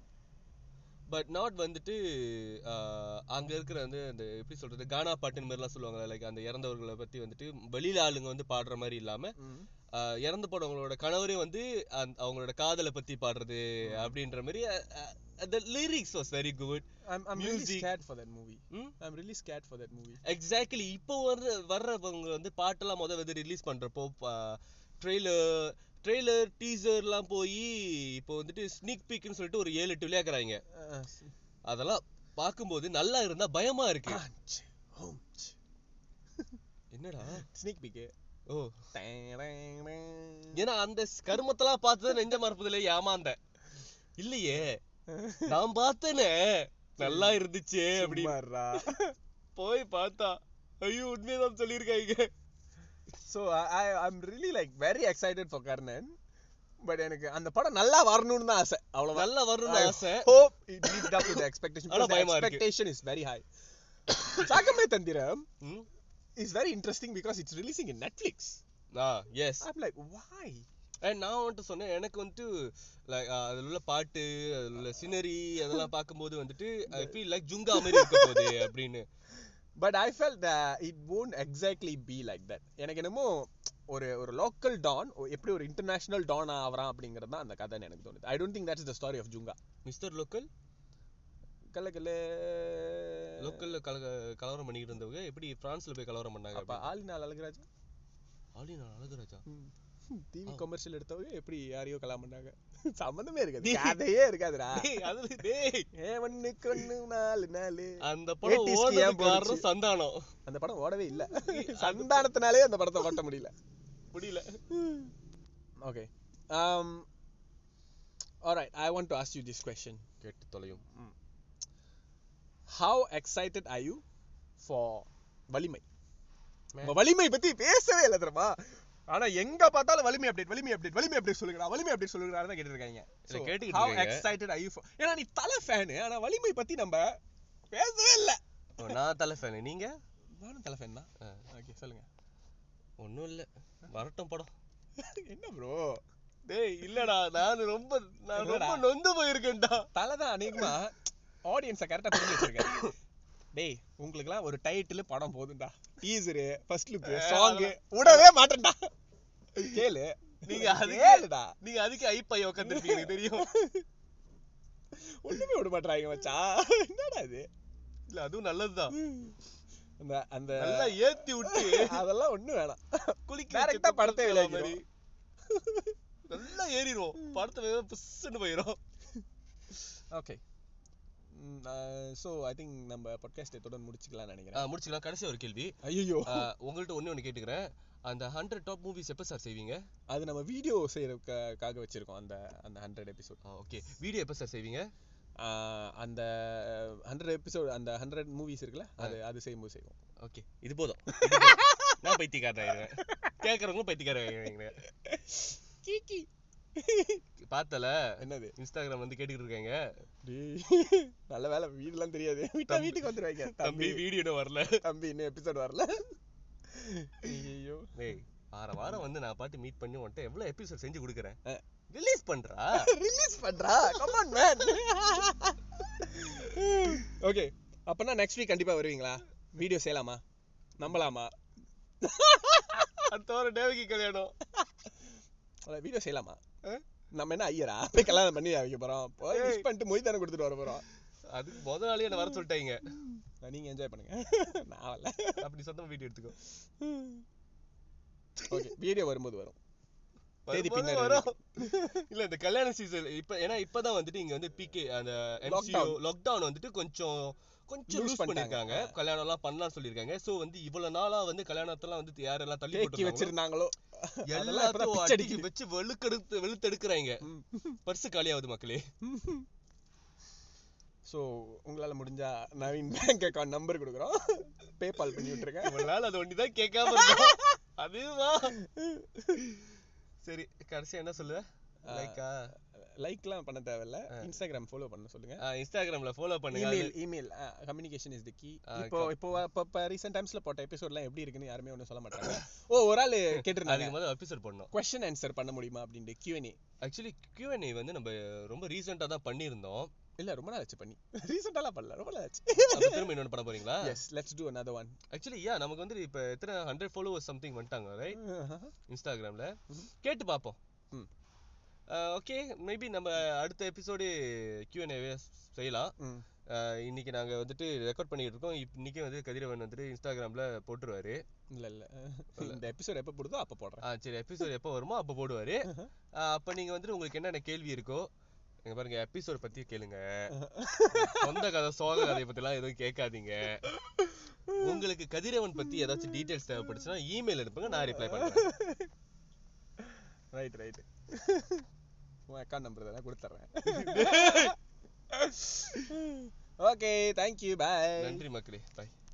பட் நாட் வந்துட்டு ஆஹ் அங்க இருக்கிற வந்து அந்த எப்படி சொல்றது கானா பாட்டுன்னு மாதிரிலாம் சொல்லுவாங்க லைக் அந்த இறந்தவர்களை பத்தி வந்துட்டு வெளியில ஆளுங்க வந்து பாடுற மாதிரி இல்லாம ஆஹ் இறந்து போனவங்களோட கணவரே வந்து அந்த- அவங்களோட காதலை பத்தி பாடுறது அப்படின்ற மாதிரி the lyrics was very good I'm, I'm really Music. scared for that movie. ம் I'm really scared for that movie. Exactly இப்போ வர்ற வர்றவங்க வந்து பாட்டெல்லாம் முத வந்து ரிலீஸ் பண்றப்போ ட்ரெய்லர் ட்ரெய்லர் டீசர்லாம் போய் இப்போ வந்துட்டு ஸ்னீக் பீக்னு சொல்லிட்டு ஒரு ஏழு எட்டு விளையாக்குறாங்க Uh, அதெல்லாம் பார்க்கும்போது நல்லா இருந்தா பயமா இருக்கு punch, hunch. என்னடா Sneak peek. ஓ Dang, dang, dang. ஏன்னா அந்த கருமத்தெல்லாம் பார்த்துதான் நெஞ்ச மறப்பதுல ஏமாந்தேன் இல்லையே நான் பார்த்தேனே நல்லா இருந்துச்சே அப்படி சும்மாறா. போய் பார்த்தா ஐயோ உண்மையதான் சொல்லியிருக்காங்க So I, I I'm really like very excited for Karnan. But எனக்கு அந்த படம் நல்லா வரணும்னு தான் ஆசை அவ்வளவுதான் நல்லா வரணும்னு I ஆசை hope it lived up to the expectation ஆனா because the பயமா இருக்கு. expectation is very high. சாகமே தந்திரம் ம் is very interesting because it's releasing in Netflix. ஆ yes I'm like, why? And நான் வந்துட்டு சொன்னேன் எனக்கு வந்துட்டு லைக் அதில் உள்ள பாட்டு அதில் உள்ள சினரி அதெல்லாம் பார்க்கும்போது வந்துட்டு ஐ ஃபீல் லைக் ஜுங்கா மாதிரி இருக்க போகுது அப்படின்னு but I feel it won't exactly be like that எனக்கு என்னமோ ஒரு ஒரு லோக்கல் டான் எப்படி ஒரு இன்டர்நேஷனல் டான் ஆவறான் அப்படிங்கிறது தான் அந்த கதைன்னு எனக்கு தோணுது I don't think that's the story of Junga Mister Local கல்ல கல்ல லோக்கல்ல கல கலவரம் பண்ணிக்கிட்டு இருந்தவங்க எப்படி பிரான்ஸ்ல போய் கலவரம் பண்ணாங்க அப்ப ஆலினால் அழகுராஜ் ஆலி நான் அழகுராஜா டிவி கமர்ஷியல் எடுத்தவங்க எப்படி யாரையோ கலாம் பண்ணாங்க சம்மந்தமே இருக்காது கதையே இருக்காதுடா டேய் அதுல டேய் ஏ ஒண்ணுக்கு ஒண்ணு நாலு நாலு அந்த படம் 80s க்கு ஓடுறது ஏன் போனுச்சு? காரணம் சந்தானம் அந்த படம் ஓடவே இல்ல சந்தானத்தினாலே அந்த படத்தை ஓட்ட முடியல முடியல okay um all right i want to ask you this question கேட்டு தொலையும் how excited are you for வலிமை நம்ம வலிமை பத்தி பேசவே இல்ல தெரியுமா ஆனா எங்க பார்த்தாலும் வலிமை அப்டேட் வலிமை அப்டேட் வலிமை அப்டேட் சொல்லுங்கடா வலிமை அப்டேட் சொல்லுங்கடா தான் கேட்டு இருக்காங்க இதை கேட்டுக்கிட்டு how இருக்காங்க. excited are you for ஏன்னா நீ தலை ஃபேன் ஆனா வலிமை பத்தி நம்ம பேசவே இல்ல ஓ, நான் தலை ஃபேன் நீங்க நானும் தலை ஃபேன் தான் ஆ, ஓகே சொல்லுங்க ஒண்ணும் இல்ல வரட்டும் படம் என்ன ப்ரோ டேய் இல்லடா நான் ரொம்ப நான் என்னடா? ரொம்ப நொந்து போயிருக்கேன்டா தலை தான் அநேகமா ஆடியன்ஸை கரெக்டா புரிஞ்சு வச்சிருக்கேன் டேய் உங்களுக்குலாம் ஒரு டைட்டில் படம் போதும்டா டீசரு ஃபர்ஸ்ட் லுக் சாங் விடவே மாட்டேன்டா கேளு நீங்க அதுக்கு கேளுடா நீங்க அதுக்கு ஐப்பாய் உட்காந்துருப்பீங்க எனக்கு தெரியும் ஒண்ணுமே விட மாட்றாங்க மச்சான் என்னடா இது இல்ல அதுவும் நல்லதுதான் அந்த அந்த நல்லா ஏத்தி விட்டு அதெல்லாம் ஒண்ணும் வேணாம் குளிக்க Direct ஆ வச்சு படத்தை குளிக்கிற விளையாடிரும். மாதிரி. நல்லா ஏறிடும் படத்தை வேக புஷ்ஷுன்னு போயிடும் ஓகே ஸோ ஐ திங்க் நம்ம பாட்காஸ்ட் தொடர்ந்து முடிச்சுக்கலாம்னு ஆ, நினைக்கிறேன் முடிச்சுக்கலாம் கடைசி ஒரு கேள்வி ஐயோ ஆ, உங்கள்ட்ட ஒண்ணு ஒண்ணு கேட்டுக்கிறேன் அந்த ஹண்ட்ரட் டாப் மூவிஸ் எப்ப சார் செய்வீங்க அது நம்ம வீடியோ செய்யறதுக்காக வச்சிருக்கோம் அந்த அந்த ஹண்ட்ரட் எபிசோட் ஓகே வீடியோ எப்ப சார் செய்வீங்க அந்த ஹண்ட்ரட் எபிசோட் அந்த ஹண்ட்ரட் மூவிஸ் இருக்குல்ல அது அது செய்யும்போது செய்வோம் ஓகே இது போதும் இது போதும். நான் பைத்தியக்காரன் ஆயிடுவேன் கேட்கறவங்களும் பைத்தியக்காரன் ஆயிடுவீங்க கீக்கி பார்த்தல என்னது இன்ஸ்டாகிராம் வந்து கேட்டுக்கிட்டு இருக்காங்க டேய், நல்ல வேலை வீடுலாம் தெரியாது விட்டா தம்பி- வீட்டுக்கு வந்துருவாங்க தம்பி தம்பி வீடியோ வரல தம்பி இன்னும் எபிசோட் வரல ஐயோ டேய் வார வாரம் வந்து நான் பாட்டு மீட் பண்ணி உன்கிட்ட எவ்வளவு எபிசோட் செஞ்சு கொடுக்குறேன் ஆ. ரிலீஸ் பண்றா ரிலீஸ் பண்றா கம் ஆன் மேன் ஓகே அப்பனா நெக்ஸ்ட் வீக் கண்டிப்பா வருவீங்களா வீடியோ செய்யலாமா நம்பலாமா அடுத்த வாரம் தேவகி கல்யாணம் வீடியோ செய்யலாமா ஆ? நம்ம என்ன ஐயரா போய் கல்யாணம் பண்ணி வைக்க போறோம் போய் ஏய். விஷ் பண்ணிட்டு மொய் தானே கொடுத்துட்டு வர போறோம் அதுக்கு முத நாளே என்ன வர சொல்லிட்டாங்க நீங்க என்ஜாய் பண்ணுங்க நான் வரல அப்படி சொந்தமா வீடியோ எடுத்துக்கோ ஓகே வீடியோ வரும்போது வரும் தேதி வரும்போது பின்னாடி வரும் இல்ல இந்த கல்யாண சீசன் இப்ப ஏன்னா இப்பதான் வந்துட்டு இங்க வந்து பிகே அந்த எம்சிஓ Lockdown. லாக்டவுன் வந்துட்டு கொஞ்சம் கொஞ்சம் Loose லூஸ் பண்ணிட்டாங்க. பண்ணிருக்காங்க கல்யாணம் எல்லாம் பண்ணலாம்னு சொல்லிருக்காங்க சோ வந்து இவ்வளவு நாளா வந்து கல்யாணத்தெல்லாம் வந்து யாரெல்லாம் தள்ளி தேக்கி போட்டு வச்சிருந்தாங்களோ அதெல்லாம் இப்பதான் எல்லாத்தையும் பிச்சை அடிக்கி அடிக்குது. வச்சு வெளுக்கெடுத்து வெளுத்தெடுக்கிறாங்க ம். பர்ஸ் காலியாகுது மக்களே ஸோ உங்களால முடிஞ்சா நவீன் பேங்க் அக்கௌண்ட் நம்பர் கொடுக்குறோம் பேபால் பண்ணி விட்டுருங்க இவ்வளவு நாள் அது ஒண்டிதான் கேட்காம இருந்தோம் அதுவா சரி கடைசியா என்ன சொல்லுவ லைக்கா லைக்லாம் பண்ண தேவையில்ல இன்ஸ்டாகிராம் ஃபாலோ பண்ண சொல்லுங்க இன்ஸ்டாகிராம்ல ஃபாலோ பண்ணுங்க email email communication is the key ah, இப்போ இப்போ இப்போ இப்போ ரீசெண்ட் டைம்ஸ்ல போட்ட எபிசோட்லாம் எப்படி இருக்குன்னு யாருமே ஒன்றும் சொல்ல மாட்டாங்க ஓ ஒரு ஆள் கேட்டிருந்தாங்க அதுக்கு முதல்ல எபிசோட் பண்ணோம் கொஸ்டின் ஆன்சர் பண்ண முடியுமா அப்படின்ட்டு Q&A ஆக்சுவலி Q&A வந்து நம்ம ரொம்ப ரீசெண்டா தான் பண்ணியிருந்தோம் இல்ல ரொம்ப நாள் ஆச்சு பண்ணி ரீசெண்டாலாம் பண்ணல ரொம்ப நாள் ஆச்சு அப்ப திரும்ப இன்னொன்னு பண்ண போறீங்களா yes let's do another one actually yeah நமக்கு வந்து இப்ப எத்தனை ஹண்ட்ரட் ஃபாலோவர்ஸ் சம்திங் வந்துட்டாங்க ரைட் இன்ஸ்டாகிராம்ல கேட்டு பார்ப்போம் ம். ஓகே மேபி நம்ம அடுத்த எபிசோடு Q&A செய்யலாம் ம் அஹ் இன்னைக்கு நாங்க வந்துட்டு ரெக்கார்ட் பண்ணிட்டு இருக்கோம் இப்~ இன்னைக்கே வந்து கதிரவன் வந்துட்டு இன்ஸ்டாகிராம்ல போட்டுருவாரு இல்ல இல்ல இந்த எபிசோட் எப்போ போடுதோ அப்போ போடுறேன் ஆ சரி எபிசோட் எப்போ வருமோ அப்போ போடுவாரு அஹ் அப்ப நீங்க வந்துட்டு உங்களுக்கு என்னென்ன கேள்வி இருக்கோ இங்க பாருங்க எபிசோட் பத்தி கேளுங்க சொந்த கதை சோக கதையை பத்திலாம் எதுவும் கேட்காதீங்க உங்களுக்கு கதிரவன் பத்தி ஏதாச்சும் டீடைல்ஸ் தேவைப்படுச்சுன்னா இமெயில் அனுப்புங்க நான் ரிப்ளை பண்றேன் ரைட் ரைட் உன் அக்கௌண்ட் நம்பர் தானே கொடுத்துட்றேன் ஓகே தேங்க்யூ பாய் நன்றி மக்களே பை